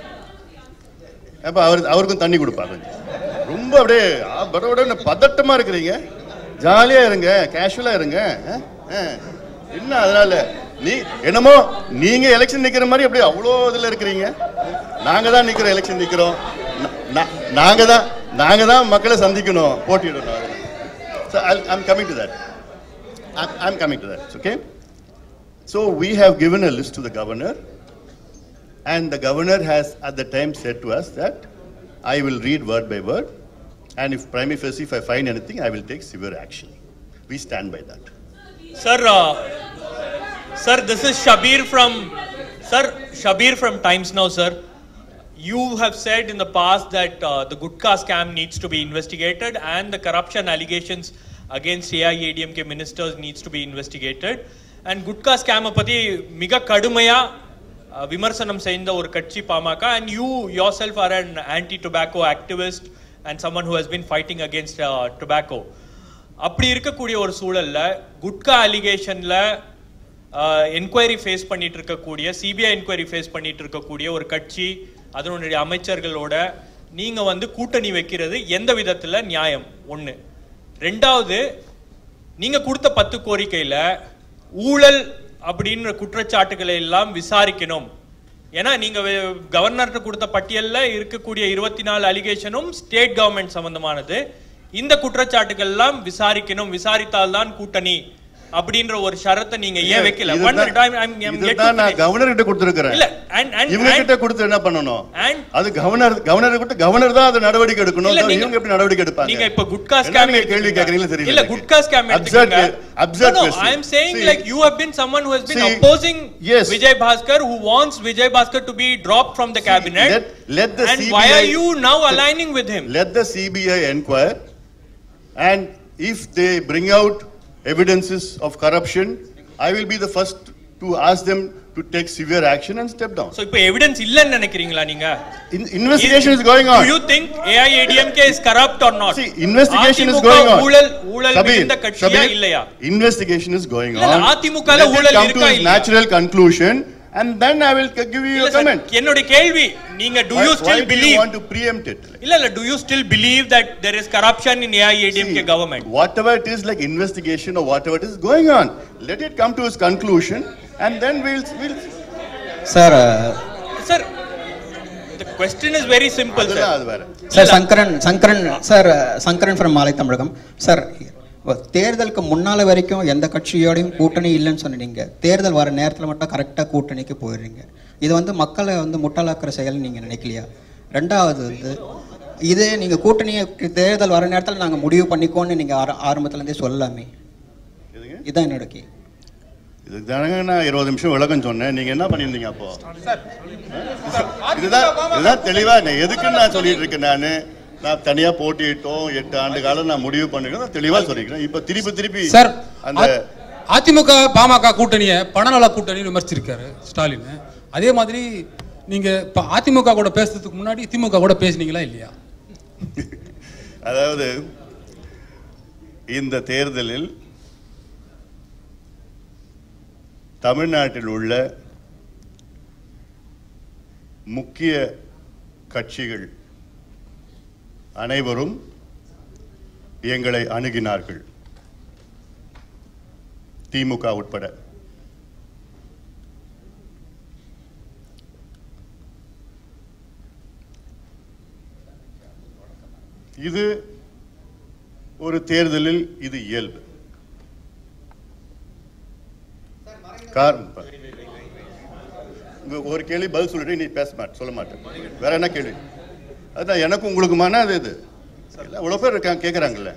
அப்ப அவர் அவருக்கும் தண்ணி கொடுப்பா கொஞ்சம் ரொம்ப அப்படியே ஆ, படபடன்னு பதட்டமா இருக்கிறீங்க ஜாலியா இருங்க கேஷுவலா இருங்க ஆ? ஆ. என்ன அதனால நீ என்னமோ நீங்க எலெக்ஷன் நிக்கிற மாதிரி அப்படியே அவ்வளோ இதுல இருக்கிறீங்க நாங்க தான் நிக்கிறோம் எலெக்ஷன் நிக்கிறோம் நா- நா- நாங்க தான் நாங்க தான் மக்களை சந்திக்கணும் போட்டியிடணும் So I'll, I'm coming to that. I'm, I'm coming to that. Okay. So we have given a list to the governor. And the governor has at the time said to us that I will read word by word, and if prima facie, if I find anything, I will take severe action. We stand by that. Sir, uh, sir, this is Shabir from, sir, Shabir from Times Now, sir. You have said in the past that uh, the Gutka scam needs to be investigated and the corruption allegations against AIADMK ministers needs to be investigated. And Gutka scam பத்தி மிக கடுமையா uh, விமர்சனம் செய்த ஒரு கட்சி PMK and you yourself are an anti-tobacco activist and someone who has been fighting against uh, tobacco. அப்படி இருக்கக்கூடிய ஒரு சூழல்ல குட்கா அலிகேஷன்ல என்கொயரி ஃபேஸ் பண்ணிட்டு இருக்கக்கூடிய சிபிஐ என்கொயரி ஃபேஸ் பண்ணிட்டு இருக்கக்கூடிய ஒரு கட்சி அதனுடைய அமைச்சர்களோட நீங்க வந்து கூட்டணி வைக்கிறது எந்த விதத்துல நியாயம் ஒண்ணு ரெண்டாவது நீங்க கொடுத்த பத்து கோரிக்கையில ஊழல் அப்படின்ற குற்றச்சாட்டுகளை எல்லாம் விசாரிக்கணும் ஏன்னா நீங்க கவர்னர்கிட்ட கொடுத்த பட்டியல்ல இருக்கக்கூடிய இருபத்தி நாலு அலிகேஷனும் ஸ்டேட் கவர்மெண்ட் சம்பந்தமானது இந்த குற்றச்சாட்டுகள் எல்லாம் விசாரிக்கணும் விசாரித்தால்தான் கூட்டணி அப்படின்ற ஒரு ஷரத்தை நீங்க ஏன் வைக்கல One இதுதான் minute, I'm- I'm- I'm yet to இதுதான் நான் finish. கவர்னர் கிட்ட கொடுத்திருக்கிறேன் இல்ல and and இவங்க and- கிட்ட கொடுத்து என்ன பண்ணணும் and அது கவர்னர் கவர்னர் கிட்ட கவர்னர் தான் அது நடவடிக்கை எடுக்கணும் இல்ல, நீங்க- இவங்க எப்படி நடவடிக்கை எடுப்பாங்க நீங்க இப்ப குட்கா என்ன ஸ்கேம் நீங்க கேள்வி கேக்குறீங்களா தெரியல இல்ல எனக்கு. குட்கா ஸ்கேம் Absurd எடுத்துக்கங்க que- absurd no, no, question. I am saying See, like you have been someone who has been See, opposing yes. Vijay Bhaskar who wants Vijay Bhaskar to be dropped from the cabinet let- let the and why CBI are you now aligning with him let the CBI inquire and if they bring out evidences of corruption I will be the first to ask them to take severe action and step down so இப்ப evidence இல்லன்னு நினைக்கிறீங்களா நீங்க In- investigation is going on do you think AIADMK is corrupt or not See, investigation is AIADMK going on. ஊழல் ஊழல் Sabir, மிகுந்த கட்சியா Sabir, இல்லையா investigation is going இல்ல, on. இல்ல, அதிமுக ல Let it ஊழல் come to இருக்கா its இல்லையா? natural conclusion and then I will give you இல்ல a sir, comment. என்னுடைய கேள்வி நீங்க do Why- you why still do you believe want to preempt it? இல்ல இல்ல do you still believe that there is corruption in AIADMK See, government Whatever it is like investigation or whatever it is going on, let it come to its conclusion and then we'll, we'll. Sir sir the question is very simple sir அதெல்லாம் அது வேற. Sir Sankaran Sankaran sir Sankaran from Maalai Tamilagam sir தேர்தலுக்கு முன்னால வரைக்கும் எந்த கட்சியோடையும் கூட்டணி இல்லைன்னு சொன்னீங்க தேர்தல் வர நேரத்தில் மட்டும் கரெக்டாக கூட்டணிக்கு போயிடுறீங்க இது வந்து மக்களை வந்து முட்டாளாக்குற செயல் நீங்கள் நினைக்கலையா ரெண்டாவது வந்து இதே நீங்கள் கூட்டணியை தேர்தல் வர நேரத்தில் நாங்கள் முடிவு பண்ணிக்கோன்னு நீங்கள் ஆர ஆரம்பத்துலேருந்தே சொல்லலாமே எதுங்க? இதுதான் என்னோட கேள்வி இதுக்கு தானங்க நான் இருபது நிமிஷம் விளக்கம் சொன்னேன் நீங்க என்ன பண்ணியிருந்தீங்க அப்போ இதுதான் இதுதான் தெளிவா நான் எதுக்குன்னு நான் சொல்லிட்டு இருக்கேன் நானு நான் தனியா போட்டியிட்டோம் எட்டு ஆண்டு காலம் நான் முடிவு பண்ணிருக்கேன் தெளிவா சொல்லிக்கிறேன் இப்ப திருப்பி திருப்பி சார் அந்த அ- அதிமுக பாமக கூட்டணியை பணநல கூட்டணி விமர்சிச்சிருக்காரு ஸ்டாலின் அதே மாதிரி நீங்க இப்ப அதிமுக கூட பேசுறதுக்கு முன்னாடி திமுக கூட பேசுனீங்களா இல்லையா அதாவது இந்த தேர்தலில் தமிழ்நாட்டில் உள்ள முக்கிய கட்சிகள் அனைவரும் எங்களை அணுகினார்கள் திமுக உட்பட இது ஒரு தேர்தலில் இது இயல்பு கார் உங்க ஒரு கேள்வி பதில் சொல்லிட்டு நீ பேச மாட்டேன் சொல்ல மாட்டேன் வேற என்ன கேள்வி அதான் எனக்கும் உங்களுக்குமான அது இது எல்லாம் இவ்வளோ பேர் இருக்காங்க கேட்குறாங்கல்ல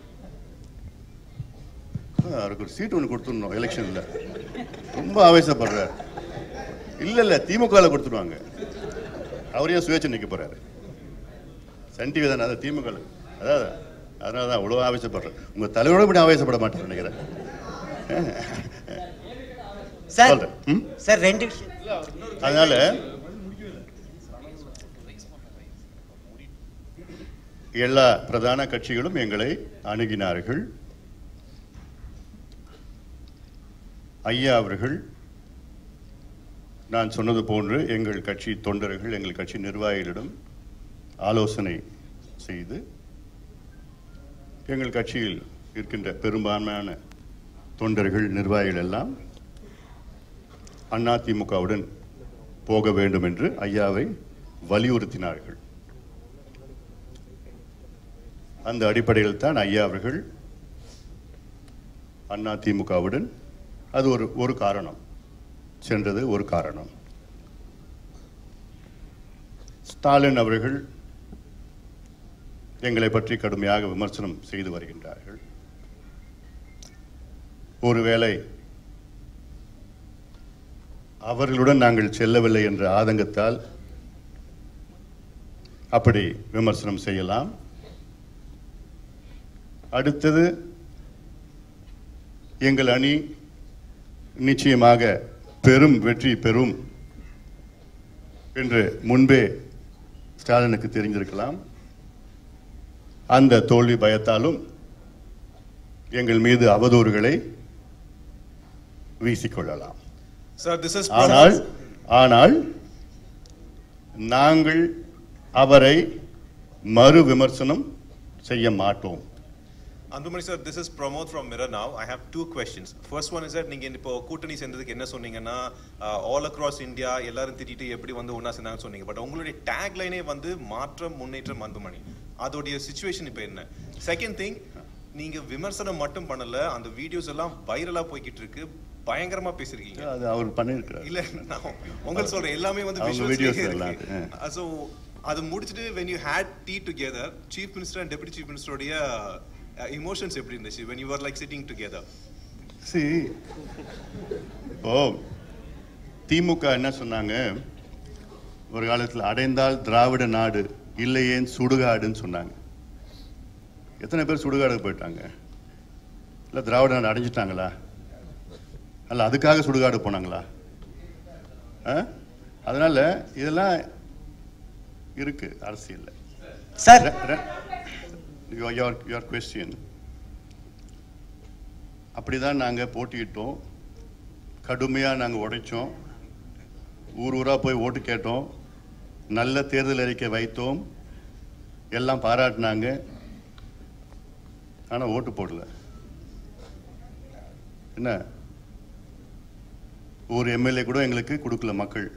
அவருக்கு ஒரு சீட் ஒன்று கொடுத்துடணும் எலெக்ஷனில் ரொம்ப ஆவேசப்படுறார் இல்லை இல்லை திமுகவில் கொடுத்துருவாங்க அவரையும் சுயேட்சை நிற்க போறாரு சன் டிவி தானே அது திமுக அதாவது அதனால தான் அவ்வளோ ஆவேசப்படுறேன் உங்கள் தலைவரோட இப்படி ஆவேசப்பட மாட்டேன் நினைக்கிறேன் சார் சொல்றேன். ம்? சார் ரெண்டு விஷயம் அதனால எல்லா பிரதான கட்சிகளும் எங்களை அணுகினார்கள் ஐயா அவர்கள் நான் சொன்னது போன்று எங்கள் கட்சி தொண்டர்கள் எங்கள் கட்சி நிர்வாகிகளிடம் ஆலோசனை செய்து எங்கள் கட்சியில் இருக்கின்ற பெரும்பான்மையான தொண்டர்கள் நிர்வாகிகள் எல்லாம் அதிமுகவுடன் போக வேண்டும் என்று ஐயாவை வலியுறுத்தினார்கள் அந்த அடிப்படையில் தான் ஐயா அவர்கள் அதிமுகவுடன் அது ஒரு ஒரு காரணம் சென்றது ஒரு காரணம் ஸ்டாலின் அவர்கள் எங்களை பற்றி கடுமையாக விமர்சனம் செய்து வருகின்றார்கள் ஒருவேளை அவர்களுடன் நாங்கள் செல்லவில்லை என்ற ஆதங்கத்தால் அப்படி விமர்சனம் செய்யலாம் அடுத்தது எங்கள் அணி நிச்சயமாக பெரும் வெற்றி பெறும் என்று முன்பே ஸ்டாலினுக்கு தெரிந்திருக்கலாம் அந்த தோல்வி பயத்தாலும் எங்கள் மீது அவதூறுகளை வீசிக்கொள்ளலாம் Sir, this is ஆனால் ஆனால் நாங்கள் அவரை மறு விமர்சனம் செய்ய மாட்டோம் Andumani sir, this is Pramod from Mirror now. I have two questions. First one is that நீங்க இப்போ கூட்டணி சேர்ந்ததுக்கு என்ன சொன்னீங்கன்னா ஆல் அக்ராஸ் இந்தியா எல்லாரும் திட்டிட்டு எப்படி வந்து ஒண்ணா சேர்ந்தாங்கன்னு சொன்னீங்க பட் உங்களுடைய டேக் லைனே வந்து மாற்றம் முன்னேற்றம் அன்புமணி அதோடைய சுச்சுவேஷன் இப்போ என்ன செகண்ட் திங் நீங்க விமர்சனம் மட்டும் பண்ணல அந்த வீடியோஸ் எல்லாம் வைரலா போய்கிட்டு இருக்கு பயங்கரமா பேசிருக்கீங்க அது அவர் பண்ணியிருக்கிறார் இல்ல நான் உங்களுக்கு சொல்றேன் எல்லாமே வந்து அவங்க visuals videos லயே எல்லாம் இருக்கு இருக்கு. சோ அது முடிச்சிட்டு when you had tea together chief minister and deputy chief மினிஸ்டருடைய இமோஷன்ஸ் எப்படி இருந்துச்சு when you were like sitting together see இப்போ திமுக என்ன சொன்னாங்க ஒரு காலத்தில் அடைந்தால் திராவிட நாடு இல்லையேன் சுடுகாடுன்னு சொன்னாங்க எத்தனை பேர் சுடுகாடுக்கு போயிட்டாங்க இல்லை திராவிட நாடு அடைஞ்சிட்டாங்களா அல்ல அதுக்காக சுடுகாடு போனாங்களா ஆ? அதனால இதெல்லாம் இருக்கு அரசியல்ல சார் யுவர் கொஸ்டின் அப்படிதான் நாங்க போட்டியிட்டோம் கடுமையா நாங்க உடைச்சோம் ஊர் ஊரா போய் ஓட்டு கேட்டோம் நல்ல தேர்தல் அறிக்கை வைத்தோம் எல்லாம் பாராட்டினாங்க ஆனா ஓட்டு போடல என்ன ஒரு எம்எல்ஏ கூட எங்களுக்கு கொடுக்கல மக்கள்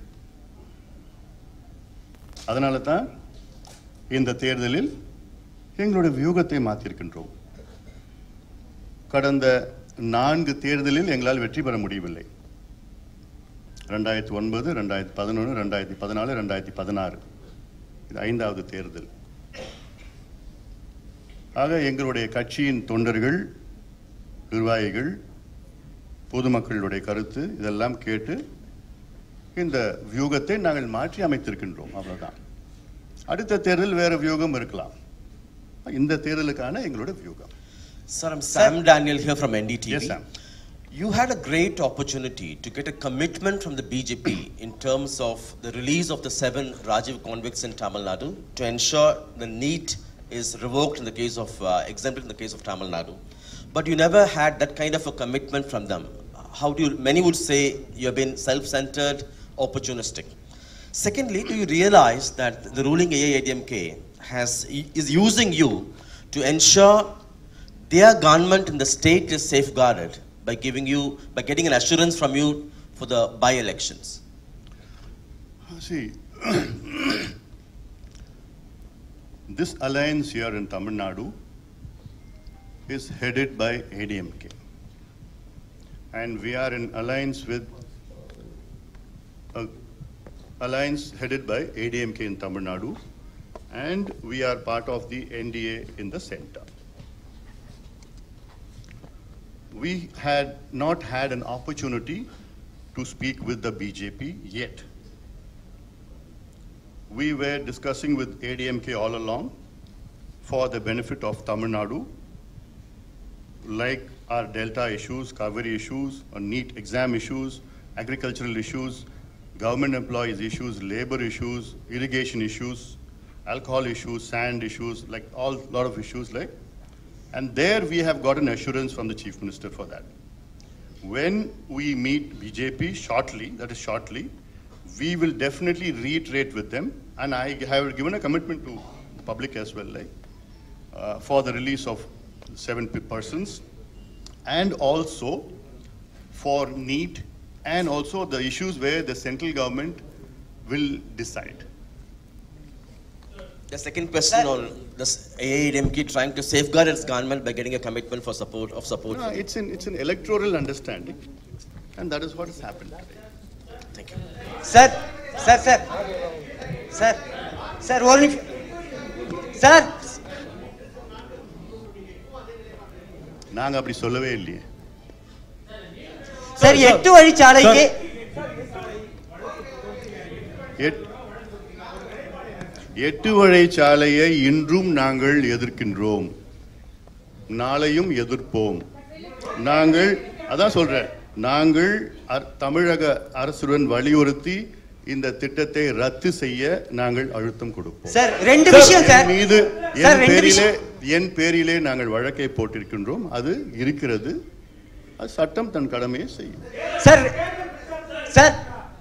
அதனால தான் இந்த தேர்தலில் எங்களுடைய வியூகத்தை மாற்றிருக்கின்றோம் கடந்த நான்கு தேர்தலில் எங்களால் வெற்றி பெற முடியவில்லை ரெண்டாயிரத்தி ஒன்பது ரெண்டாயிரத்தி பதினொன்று ரெண்டாயிரத்தி பதினாலு ரெண்டாயிரத்தி பதினாறு இது ஐந்தாவது தேர்தல் ஆக எங்களுடைய கட்சியின் தொண்டர்கள் நிர்வாகிகள் பொதுமக்களுடைய கருத்து இதெல்லாம் கேட்டு இந்த வியூகத்தை நாங்கள் மாற்றி அமைத்திருக்கின்றோம் அவ்வளவுதான் அடுத்த தேர்தல் வேற வியூகம் இருக்கலாம் இந்த தேர்தலுக்கான எங்களுடைய வியூகம் Sir, I'm Sam Daniel here from NDTV. Yes, Sam. You had a great opportunity to get a commitment from the BJP in terms of the release of the seven Rajiv convicts in Tamil Nadu to ensure the NEET is revoked in the case of, uh, exempted in the case of Tamil Nadu. But you never had that kind of a commitment from them. How do you, many would say you have been self-centered, opportunistic. Secondly, do you realize that the ruling AIADMK has, is using you to ensure their government in the state is safeguarded by giving you, by getting an assurance from you for the by-elections? See, this alliance here in Tamil Nadu is headed by ADMK. And we are in alliance with a alliance headed by ADMK in Tamil Nadu. And we are part of the NDA in the center. We had not had an opportunity to speak with the BJP yet. We were discussing with ADMK all along for the benefit of Tamil Nadu, like our Delta issues, Kaveri issues, or NEET exam issues, agricultural issues, government employees issues, labor issues, irrigation issues, alcohol issues, sand issues, like all lot of issues like. And there we have got an assurance from the chief minister for that. When we meet BJP shortly, that is shortly, we will definitely reiterate with them, and I have given a commitment to the public as well, like, uh, for the release of seven pe- persons, and also for NEET, and also the issues where the central government will decide. The second question on this AIDMK trying to safeguard its government by getting a commitment for support of support. No, it's an, it's an electoral understanding, and that is what has happened today. Thank you. Sir sir sir sir sir ஒரு நிமிஷம் sir நாங்க அப்படி சொல்லவே இல்லையே sir எட்டு வழிச்சாலைக்கு எட்- எட்டு வழிச்சாலையை இன்றும் நாங்கள் எதிர்க்கின்றோம் நாளையும் எதிர்ப்போம் நாங்கள் அதான் சொல்றேன் நாங்கள் அர்- தமிழக அரசுடன் வலியுறுத்தி இந்த திட்டத்தை ரத்து செய்ய நாங்கள் அழுத்தம் கொடுப்போம் சார், ரெண்டு சார், விஷயம், சார். என் மீது சார், என் ரெண்டு பேரிலே விஷயம். என் பேரிலே நாங்கள் வழக்கை போட்டிருக்கின்றோம் அது இருக்கிறது அது சட்டம் தன் கடமையை செய்யும் சார் சார்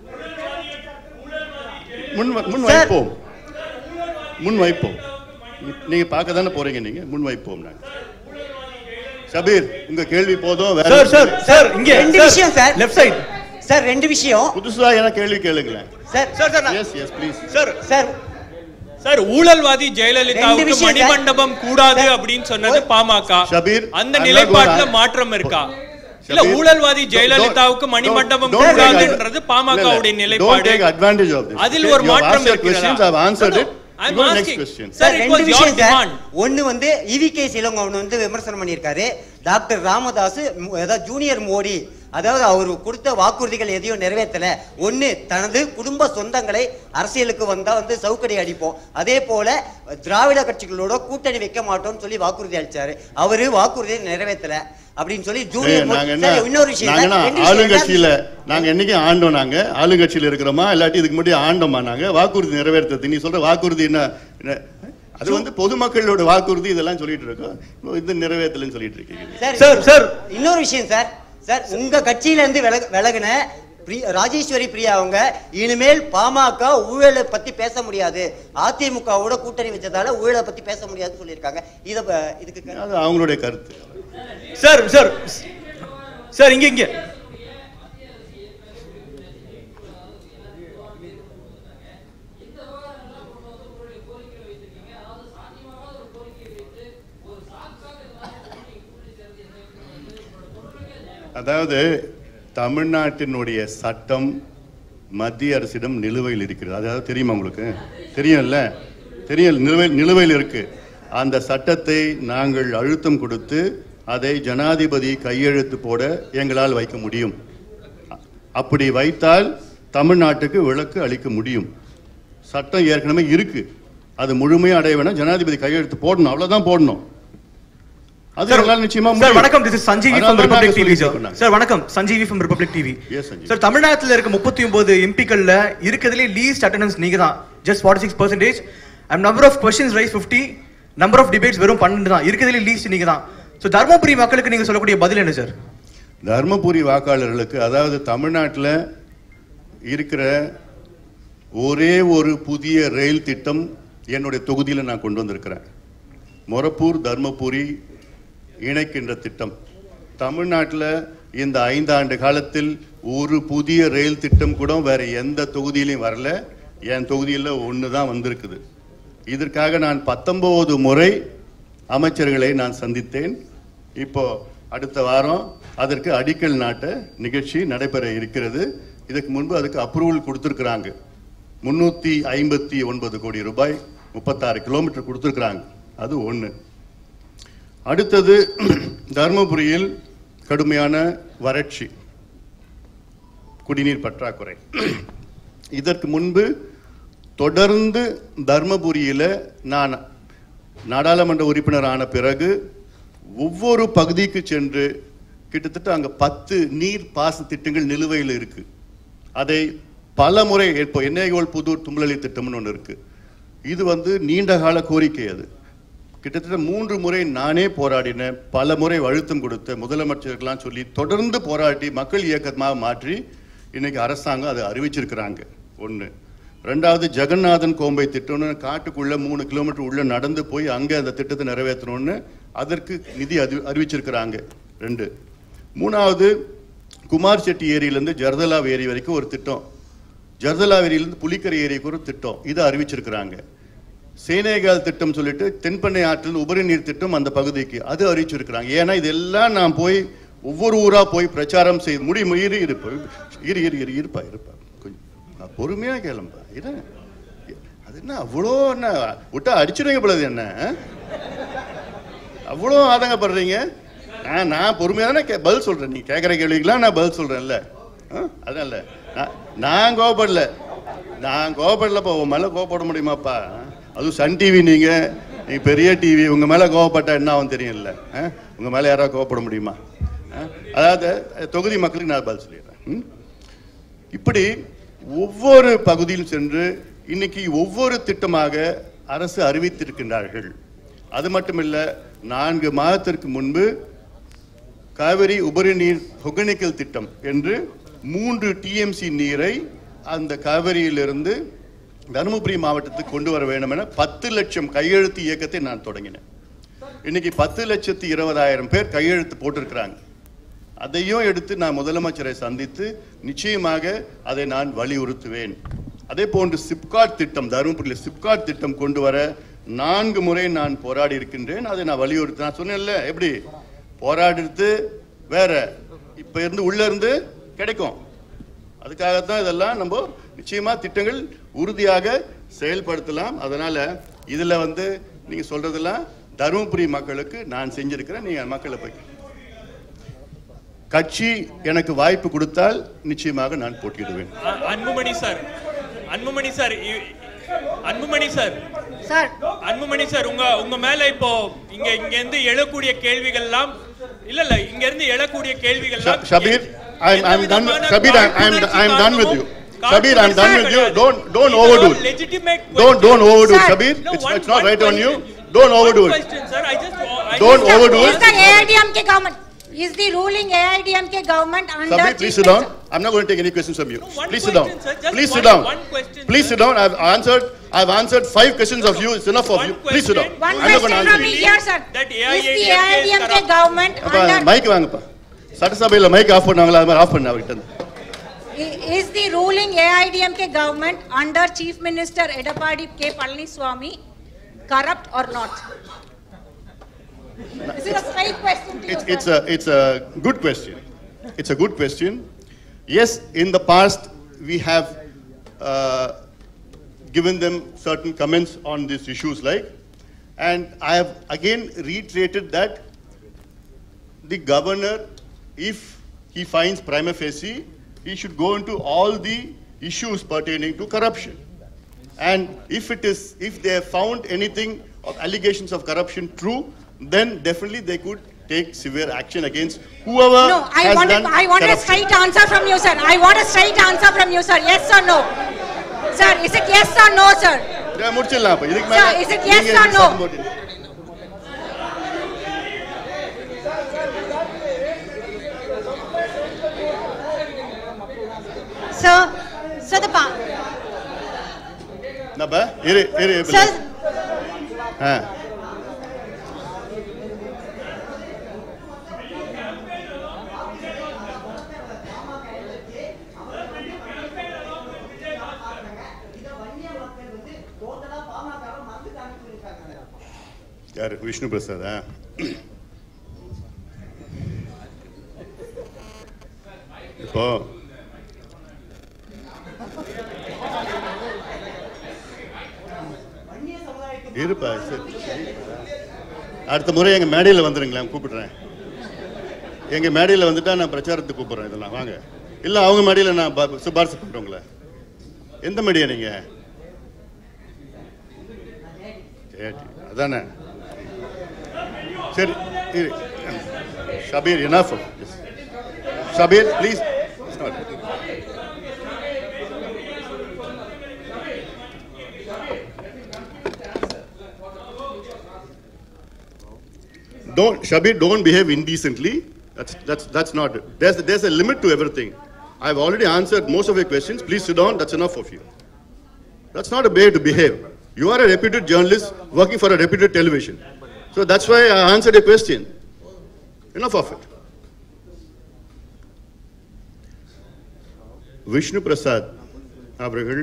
முன் வ- முன் சார். வைப்போம் முன் வைப்போம் நீங்க பார்க்க தானே போறீங்க நீங்க முன் வைப்போம் நாங்க ஷபீர் உங்க கேள்வி போதும் வேற சார் சார் சார் இங்க ரெண்டு சார், விஷயம் சார் லெஃப்ட் சைடு சார் ரெண்டு விஷயம் புதுசா என்ன கேள்வி கேளுங்களேன் sir sir sir yes yes please sir sir sir ஊழல்வாதி ரெண்டு ஜெயலலிதாவுக்கு விஷயம் சார். மணிமண்டபம் கூடாது அப்படின்னு சொன்னது பாமக ஷபீர், அந்த I'm not நிலைப்பாட்டுல going- மாற்றம் இருக்கா இல்ல ஷபீர், ஊழல்வாதி don't- ஜெயலலிதாவுக்கு don't- மணிமண்டபம் don't take கூடாதுன்றது ad- பாமகவுடைய இல்ல, இல்ல. நிலைப்பாடு Don't take advantage of this. அதில் Okay, ஒரு you have மாற்றம் asked your questions, I have இருக்கிறதா answered No, it. no, I'm You go next asking. question. Sir, sir it ரெண்டு was your விஷயம் sir demand. ஒன்னு வந்து இவிகே சிலங்கவன் வந்து விமர்சனம் பண்ணியிருக்காரு டாக்டர் ராமதாஸ் மு- அதாவது ஜூனியர் மோடி அதாவது அவர் கொடுத்த வாக்குறுதிகள் எதையும் நிறைவேற்றல ஒன்னு தனது குடும்ப சொந்தங்களை அரசியலுக்கு வந்தா வந்து சவுக்கடி அடிப்போம் அதே போல திராவிட கட்சிகளோட கூட்டணி வைக்க மாட்டோம்னு சொல்லி வாக்குறுதி அளிச்சாரு அவரு வாக்குறுதியை நிறைவேற்றல அப்படின்னு சொல்லி ஏய், ஜூனியர் மோடி- நாங்க என்ன சரி, இன்னொரு விஷயம் நாங்க சார், என்ன ரெண்டு விஷயம் ஆளுங்கட்சியில நாங்க என்னைக்கு ஆண்டோம் நாங்க ஆளுங்கட்சியில இருக்கிறோமா இல்லாட்டி இதுக்கு முன்னாடி ஆண்டோமா நாங்க வாக்குறுதி நிறைவேற்றது நீ சொல்ற வாக்குறுதி என்ன என்ன? அது வந்து பொதுமக்களோட வாக்குறுதி இதெல்லாம் சொல்லிட்டு இருக்கோம் இப்போ இது நிறைவேற்றலன்னு சொல்லிட்டு இருக்கீங்க சார் சார் இன்னொரு விஷயம் சார் சார் உங்க கட்சியில இருந்து விலக விலகுன பிரி- ராஜேஸ்வரி பிரியா அவங்க இனிமேல் பாமக ஊழலை பத்தி பேச முடியாது அதிமுகவோட கூட்டணி வச்சதால ஊழலை பத்தி பேச முடியாதுன்னு சொல்லியிருக்காங்க இத ப- இதுக்கு க- அது அவங்களுடைய கருத்து சார் சார் சார் இங்க இங்க அதாவது தமிழ்நாட்டினுடைய சட்டம் மத்திய அரசிடம் நிலுவையில் இருக்கிறது அதாவது தெரியுமா உங்களுக்கு தெரியும்ல தெரியும் நிலுவையில் நிலுவையில் இருக்கு அந்த சட்டத்தை நாங்கள் அழுத்தம் கொடுத்து அதை ஜனாதிபதி கையெழுத்து போட எங்களால் வைக்க முடியும் அ- அப்படி வைத்தால் தமிழ்நாட்டுக்கு விலக்கு அளிக்க முடியும் சட்டம் ஏற்கனவே இருக்கு அது முழுமையா அடைய வேணா ஜனாதிபதி கையெழுத்து போடணும் அவ்வளவுதான் போடணும் அது எங்களால் நிச்சயமா சார் முடியும். வணக்கம் திஸ் இஸ் சஞ்சீவி அதனால ஃப்ரம் தான் ரிபப்ளிக் நாங்க டிவி சொல்லிட்டு சார் இருக்கோம் சார் வணக்கம் Sanjeevi from Republic TV Yes, Sanjeevi. Sir தமிழ்நாட்டில் இருக்க முப்பத்தி ஒன்பது எம்பிக்கள்ல இருக்கிறதுலே லீஸ்ட் அட்டண்டன்ஸ் நீங்க தான் just forty six percentage and number of questions raise fifty number of debates வெறும் பன்னெண்டு தான் இருக்கிறதுலே லீஸ்ட் நீங்க தான் ஸோ தர்மபுரி மக்களுக்கு நீங்க சொல்லக்கூடிய பதில் என்ன சார் தர்மபுரி வாக்காளர்களுக்கு அதாவது தமிழ்நாட்டில் இருக்கிற ஒரே ஒரு புதிய ரயில் திட்டம் என்னுடைய தொகுதியில் நான் கொண்டு வந்திருக்கிறேன் மொரப்பூர் தர்மபுரி இணைக்கின்ற திட்டம் தமிழ்நாட்டில் இந்த ஐந்தாண்டு காலத்தில் ஒரு புதிய ரயில் திட்டம் கூட வேற எந்த தொகுதியிலையும் வரல என் தொகுதியில் ஒன்று தான் வந்திருக்குது இதற்காக நான் பத்தொன்பது முறை அமைச்சர்களை நான் சந்தித்தேன் இப்போ அடுத்த வாரம் அதற்கு அடிக்கல் நாட்ட நிகழ்ச்சி நடைபெற இருக்கிறது இதுக்கு முன்பு அதுக்கு அப்ரூவல் கொடுத்துருக்குறாங்க முன்னூற்றி ஐம்பத்தி ஒன்பது கோடி ரூபாய் முப்பத்தாறு கிலோமீட்டர் கொடுத்துருக்குறாங்க அது ஒன்று அடுத்தது தருமபுரியில் கடுமையான வறட்சி குடிநீர் பற்றாக்குறை இதற்கு முன்பு தொடர்ந்து தர்மபுரியில நான் நாடாளுமன்ற உறுப்பினர் ஆன பிறகு ஒவ்வொரு பகுதிக்கு சென்று கிட்டத்தட்ட அங்க பத்து நீர் பாசன திட்டங்கள் நிலுவையில் இருக்கு அதை பல முறை இப்போ எண்ணெய்கோல் புதூர் தும்பலி திட்டம்னு ஒன்று இருக்கு இது வந்து நீண்ட கால கோரிக்கை அது கிட்டத்தட்ட மூன்று முறை நானே போராடினேன் பல முறை அழுத்தம் கொடுத்த முதலமைச்சர்கள்லாம் சொல்லி தொடர்ந்து போராடி மக்கள் இயக்கமாக மாற்றி இன்னைக்கு அரசாங்கம் அதை அறிவிச்சிருக்கிறாங்க ஒன்று ரெண்டாவது ஜெகநாதன் கோம்பை திட்டம்னு காட்டுக்குள்ள மூணு கிலோமீட்டர் உள்ள நடந்து போய் அங்கே அந்த திட்டத்தை நிறைவேற்றணும்னு அதற்கு நிதி அறி அறிவிச்சிருக்கிறாங்க ரெண்டு மூணாவது குமார் செட்டி ஏரியிலேருந்து ஜர்தலா ஏரி வரைக்கும் ஒரு திட்டம் ஜர்தலா ஏரியிலேருந்து புலிக்கரை ஏரிக்கு ஒரு திட்டம் இதை அறிவிச்சிருக்கிறாங்க சேனேகால் திட்டம் சொல்லிட்டு தென்பண்ணை ஆற்றில் உபரி நீர் திட்டம் அந்த பகுதிக்கு அது அறிவிச்சிருக்கிறாங்க ஏன்னா இதெல்லாம் நான் போய் ஒவ்வொரு ஊரா போய் பிரச்சாரம் செய்து முடியும் இரு இரு இரு இரு இரு இருப்பா இருப்பா கொஞ்சம் நான் பொறுமையா கேளும்பா இரு அது என்ன அவ்வளோ என்ன விட்டா அடிச்சிடுங்க பொழுது என்ன ஆ? அவ்வளோ ஆதங்கப்படுறீங்க நான் நான் பொறுமையாக தானே கே பதில் சொல்கிறேன் நீ கேட்குற கேள்விக்கெல்லாம் நான் பதில் சொல்கிறேன்ல அதனால நான் நான் கோபப்படல நான் கோபப்படலப்பா உன் மேலே கோபப்பட முடியுமாப்பா அதுவும் சன் டிவி நீங்கள் நீ பெரிய டிவி உங்கள் மேலே கோவப்பட்டா என்ன ஆகும் தெரியும்ல உங்கள் மேலே யாராவது கோவப்பட முடியுமா ஆ? அதாவது தொகுதி மக்களுக்கு நான் பதில் சொல்லிடுறேன் ம்? இப்படி ஒவ்வொரு பகுதியில் சென்று இன்னைக்கு ஒவ்வொரு திட்டமாக அரசு அறிவித்திருக்கின்றார்கள் அது மட்டுமில்ல நான்கு மாதத்திற்கு முன்பு காவிரி உபரி நீர் ஒகேனக்கல் திட்டம் என்று மூன்று டிஎம்சி நீரை அந்த காவிரியிலிருந்து தருமபுரி மாவட்டத்துக்கு கொண்டு வர வேண்டும் என பத்து லட்சம் கையெழுத்து இயக்கத்தை நான் தொடங்கினேன் இன்னைக்கு பத்து லட்சத்து இருபதாயிரம் பேர் கையெழுத்து போட்டிருக்கிறாங்க அதையும் எடுத்து நான் முதலமைச்சரை சந்தித்து நிச்சயமாக அதை நான் வலியுறுத்துவேன் அதே போன்று சிப்காட் திட்டம் தருமபுரியில் சிப்காட் திட்டம் கொண்டு வர நான்கு முறை நான் போராடி இருக்கின்றேன் அதை நான் வலியுறுத்தி நான் சொன்னேன்ல எப்படி போராடுறது வேற இப்ப இருந்து உள்ள இருந்து கிடைக்கும் அதுக்காகத்தான் இதெல்லாம் நம்ம நிச்சயமா திட்டங்கள் உறுதியாக செயல்படுத்தலாம் அதனால இதுல வந்து நீங்க சொல்றதெல்லாம் தருமபுரி மக்களுக்கு நான் செஞ்சிருக்கிறேன் நீங்க மக்களை போய் கட்சி எனக்கு வாய்ப்பு கொடுத்தால் நிச்சயமாக நான் போட்டியிடுவேன் அ- அன்புமணி சார் அன்புமணி சார் இ- Anbumani sir sir Anbumani sir உங்க உங்க மேல இப்போ இங்க இங்க இருந்து எழக்கூடிய கேள்விகள் எல்லாம் இல்ல இல்ல இங்க இருந்து எழக்கூடிய கேள்விகள் Sh- Shabir, I'm, I'm done. with- Shabir, I'm, I'm, I'm done with you. Shabir, I'm done with you. Don't, don't overdo. it. legitimate Don't, don't overdo, it, Sir. Shabir. No, It's, one- it's not one right on you. question. Don't overdo it. question, sir. I just, I Don't just- overdo Is it. the AIDMK government, is the ruling AIDMK government under Shabir, please Chief sit down. Minister? I'm not going to take any questions from you. one Please sit down. question, sir. Just Please sit one- down. one question, Please sir. sit down. I've answered. I've answered five questions of you. It's enough of you. Please sit down. One I'm not going to question answer from you. me here, sir. That Is the AIADMK is AIDMK corrupt. government அப்பா under, mike வாங்கப்பா சட்டசபையில் mic of பண்ணாங்களா அது மாதிரி of பண்ண அவர்கிட்ட இருந்து. i- is the ruling AIDMK government under Chief Minister Edapadi K. Palaniswamy corrupt or not? Is it a straight question to you, It's, sir? it's, a, it's a good question. It's a good question. Yes, in the past, we have uh, given them certain comments on these issues like, and I have again reiterated that the governor, if he finds prima facie, he should go into all the issues pertaining to corruption. And if it is, if they have found anything of allegations of corruption true, then definitely they could take severe action against whoever No, I has want, done a- I want a corruption. straight answer from you, sir. I want a straight answer from you, sir. Yes or no? Sir, is it yes or no, sir? இதை முடிச்சிடலாம் அப்ப. இதுக்கு Sir, மேல is it yes நீங்க or no? சத்தம் போட்டு- Sir, sir, the pa- என்னப்பா? இரு இரு இரு. sir, ஆ. யாரு விஷ்ணு பிரசாதா இப்போ இருப்பா சரி அடுத்த முறை எங்க மேடையில் வந்துருங்களேன் கூப்பிடுறேன் எங்க மேடையில் வந்துட்டா நான் பிரச்சாரத்துக்கு கூப்பிடுறேன் இதெல்லாம் வாங்க இல்ல அவங்க மேடையில் நான் ப- சிபாரிசு பண்றேன் உங்களை எந்த மீடியா நீங்க சரி, அதானே சரி இரு. Shabir enough Shabir please don't Shabir, don't behave indecently. That's that's that's not it. There's there's a limit to everything. I've already answered most of your questions. Please sit down. That's enough of you. That's not a way to behave. You are a reputed journalist working for a reputed television. So that's why I answered your question. Enough of it. Vishnu Prasad அவர்கள்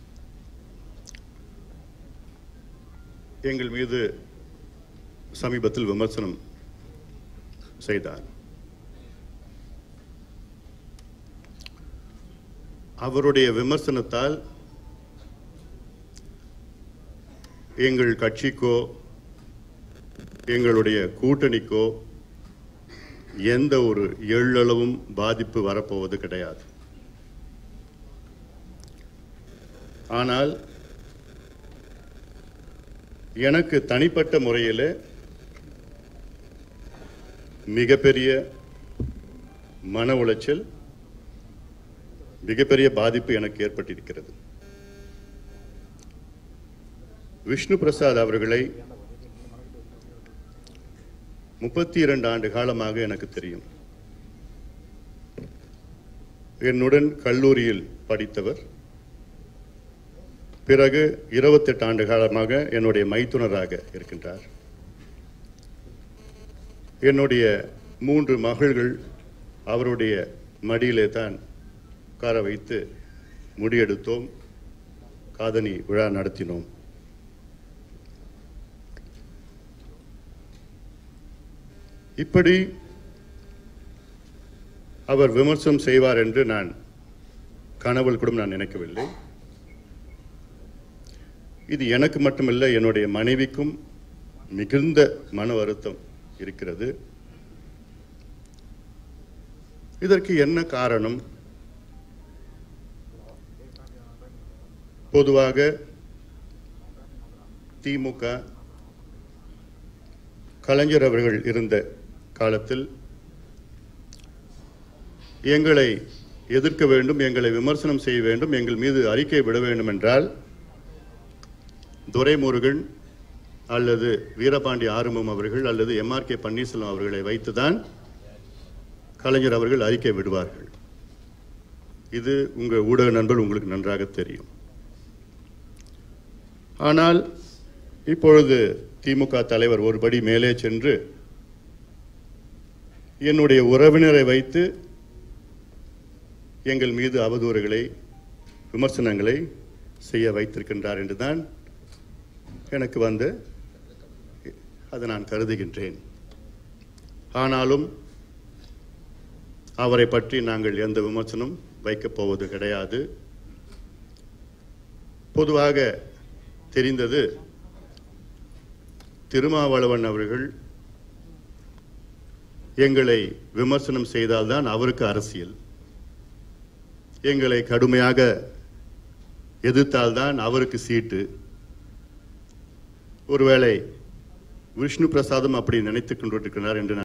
எங்கள் மீது சமீபத்தில் விமர்சனம் செய்தார் அவருடைய விமர்சனத்தால் எங்கள் கட்சிக்கோ எங்களுடைய கூட்டணிக்கோ எந்த ஒரு எள்ளளவும் பாதிப்பு வரப்போவது கிடையாது ஆனால் எனக்கு தனிப்பட்ட முறையில் மிகப்பெரிய மன உளைச்சல் மிகப்பெரிய பாதிப்பு எனக்கு ஏற்பட்டிருக்கிறது விஷ்ணு பிரசாத் அவர்களை முப்பத்தி இரண்டு ஆண்டு காலமாக எனக்கு தெரியும் என்னுடன் கல்லூரியில் படித்தவர் பிறகு இருபத்தெட்டு ஆண்டு காலமாக என்னுடைய மைத்துனராக இருக்கின்றார் என்னுடைய மூன்று மகள்கள் அவருடைய மடியிலே தான் உட்கார வைத்து முடியெடுத்தோம் காதணி விழா நடத்தினோம் இப்படி அவர் விமர்சனம் செய்வார் என்று நான் கனவில் கூட நான் நினைக்கவில்லை இது எனக்கு மட்டுமல்ல என்னுடைய மனைவிக்கும் மிகுந்த மன வருத்தம் இருக்கிறது இதற்கு என்ன காரணம் பொதுவாக திமுக கலைஞர் அவர்கள் இருந்த காலத்தில் எங்களை எதிர்க்க வேண்டும் எங்களை விமர்சனம் செய்ய வேண்டும் எங்கள் மீது அறிக்கை விட வேண்டும் என்றால் துரைமுருகன் அல்லது வீரபாண்டி ஆறுமுகம் அவர்கள் அல்லது எம்ஆர் கே பன்னீர்செல்வம் அவர்களை வைத்துதான் கலைஞர் அவர்கள் அறிக்கை விடுவார்கள் இது உங்கள் ஊடக நண்பர் உங்களுக்கு நன்றாக தெரியும் ஆனால் இப்பொழுது திமுக தலைவர் ஒருபடி மேலே சென்று என்னுடைய உறவினரை வைத்து எங்கள் மீது அவதூறுகளை விமர்சனங்களை செய்ய வைத்திருக்கின்றார் என்றுதான் எனக்கு வந்து அதை நான் கருதுகின்றேன் ஆனாலும் அவரை பற்றி நாங்கள் எந்த விமர்சனம் வைக்கப் போவது கிடையாது பொதுவாக தெரிந்தது திருமாவளவன் அவர்கள் எங்களை விமர்சனம் செய்தால்தான் அவருக்கு அரசியல் எங்களை கடுமையாக எதிர்த்தால்தான் அவருக்கு சீட்டு ஒருவேளை விஷ்ணு பிரசாதம் அப்படி நினைத்துக் கொண்டிருக்கிறார் என்று நான்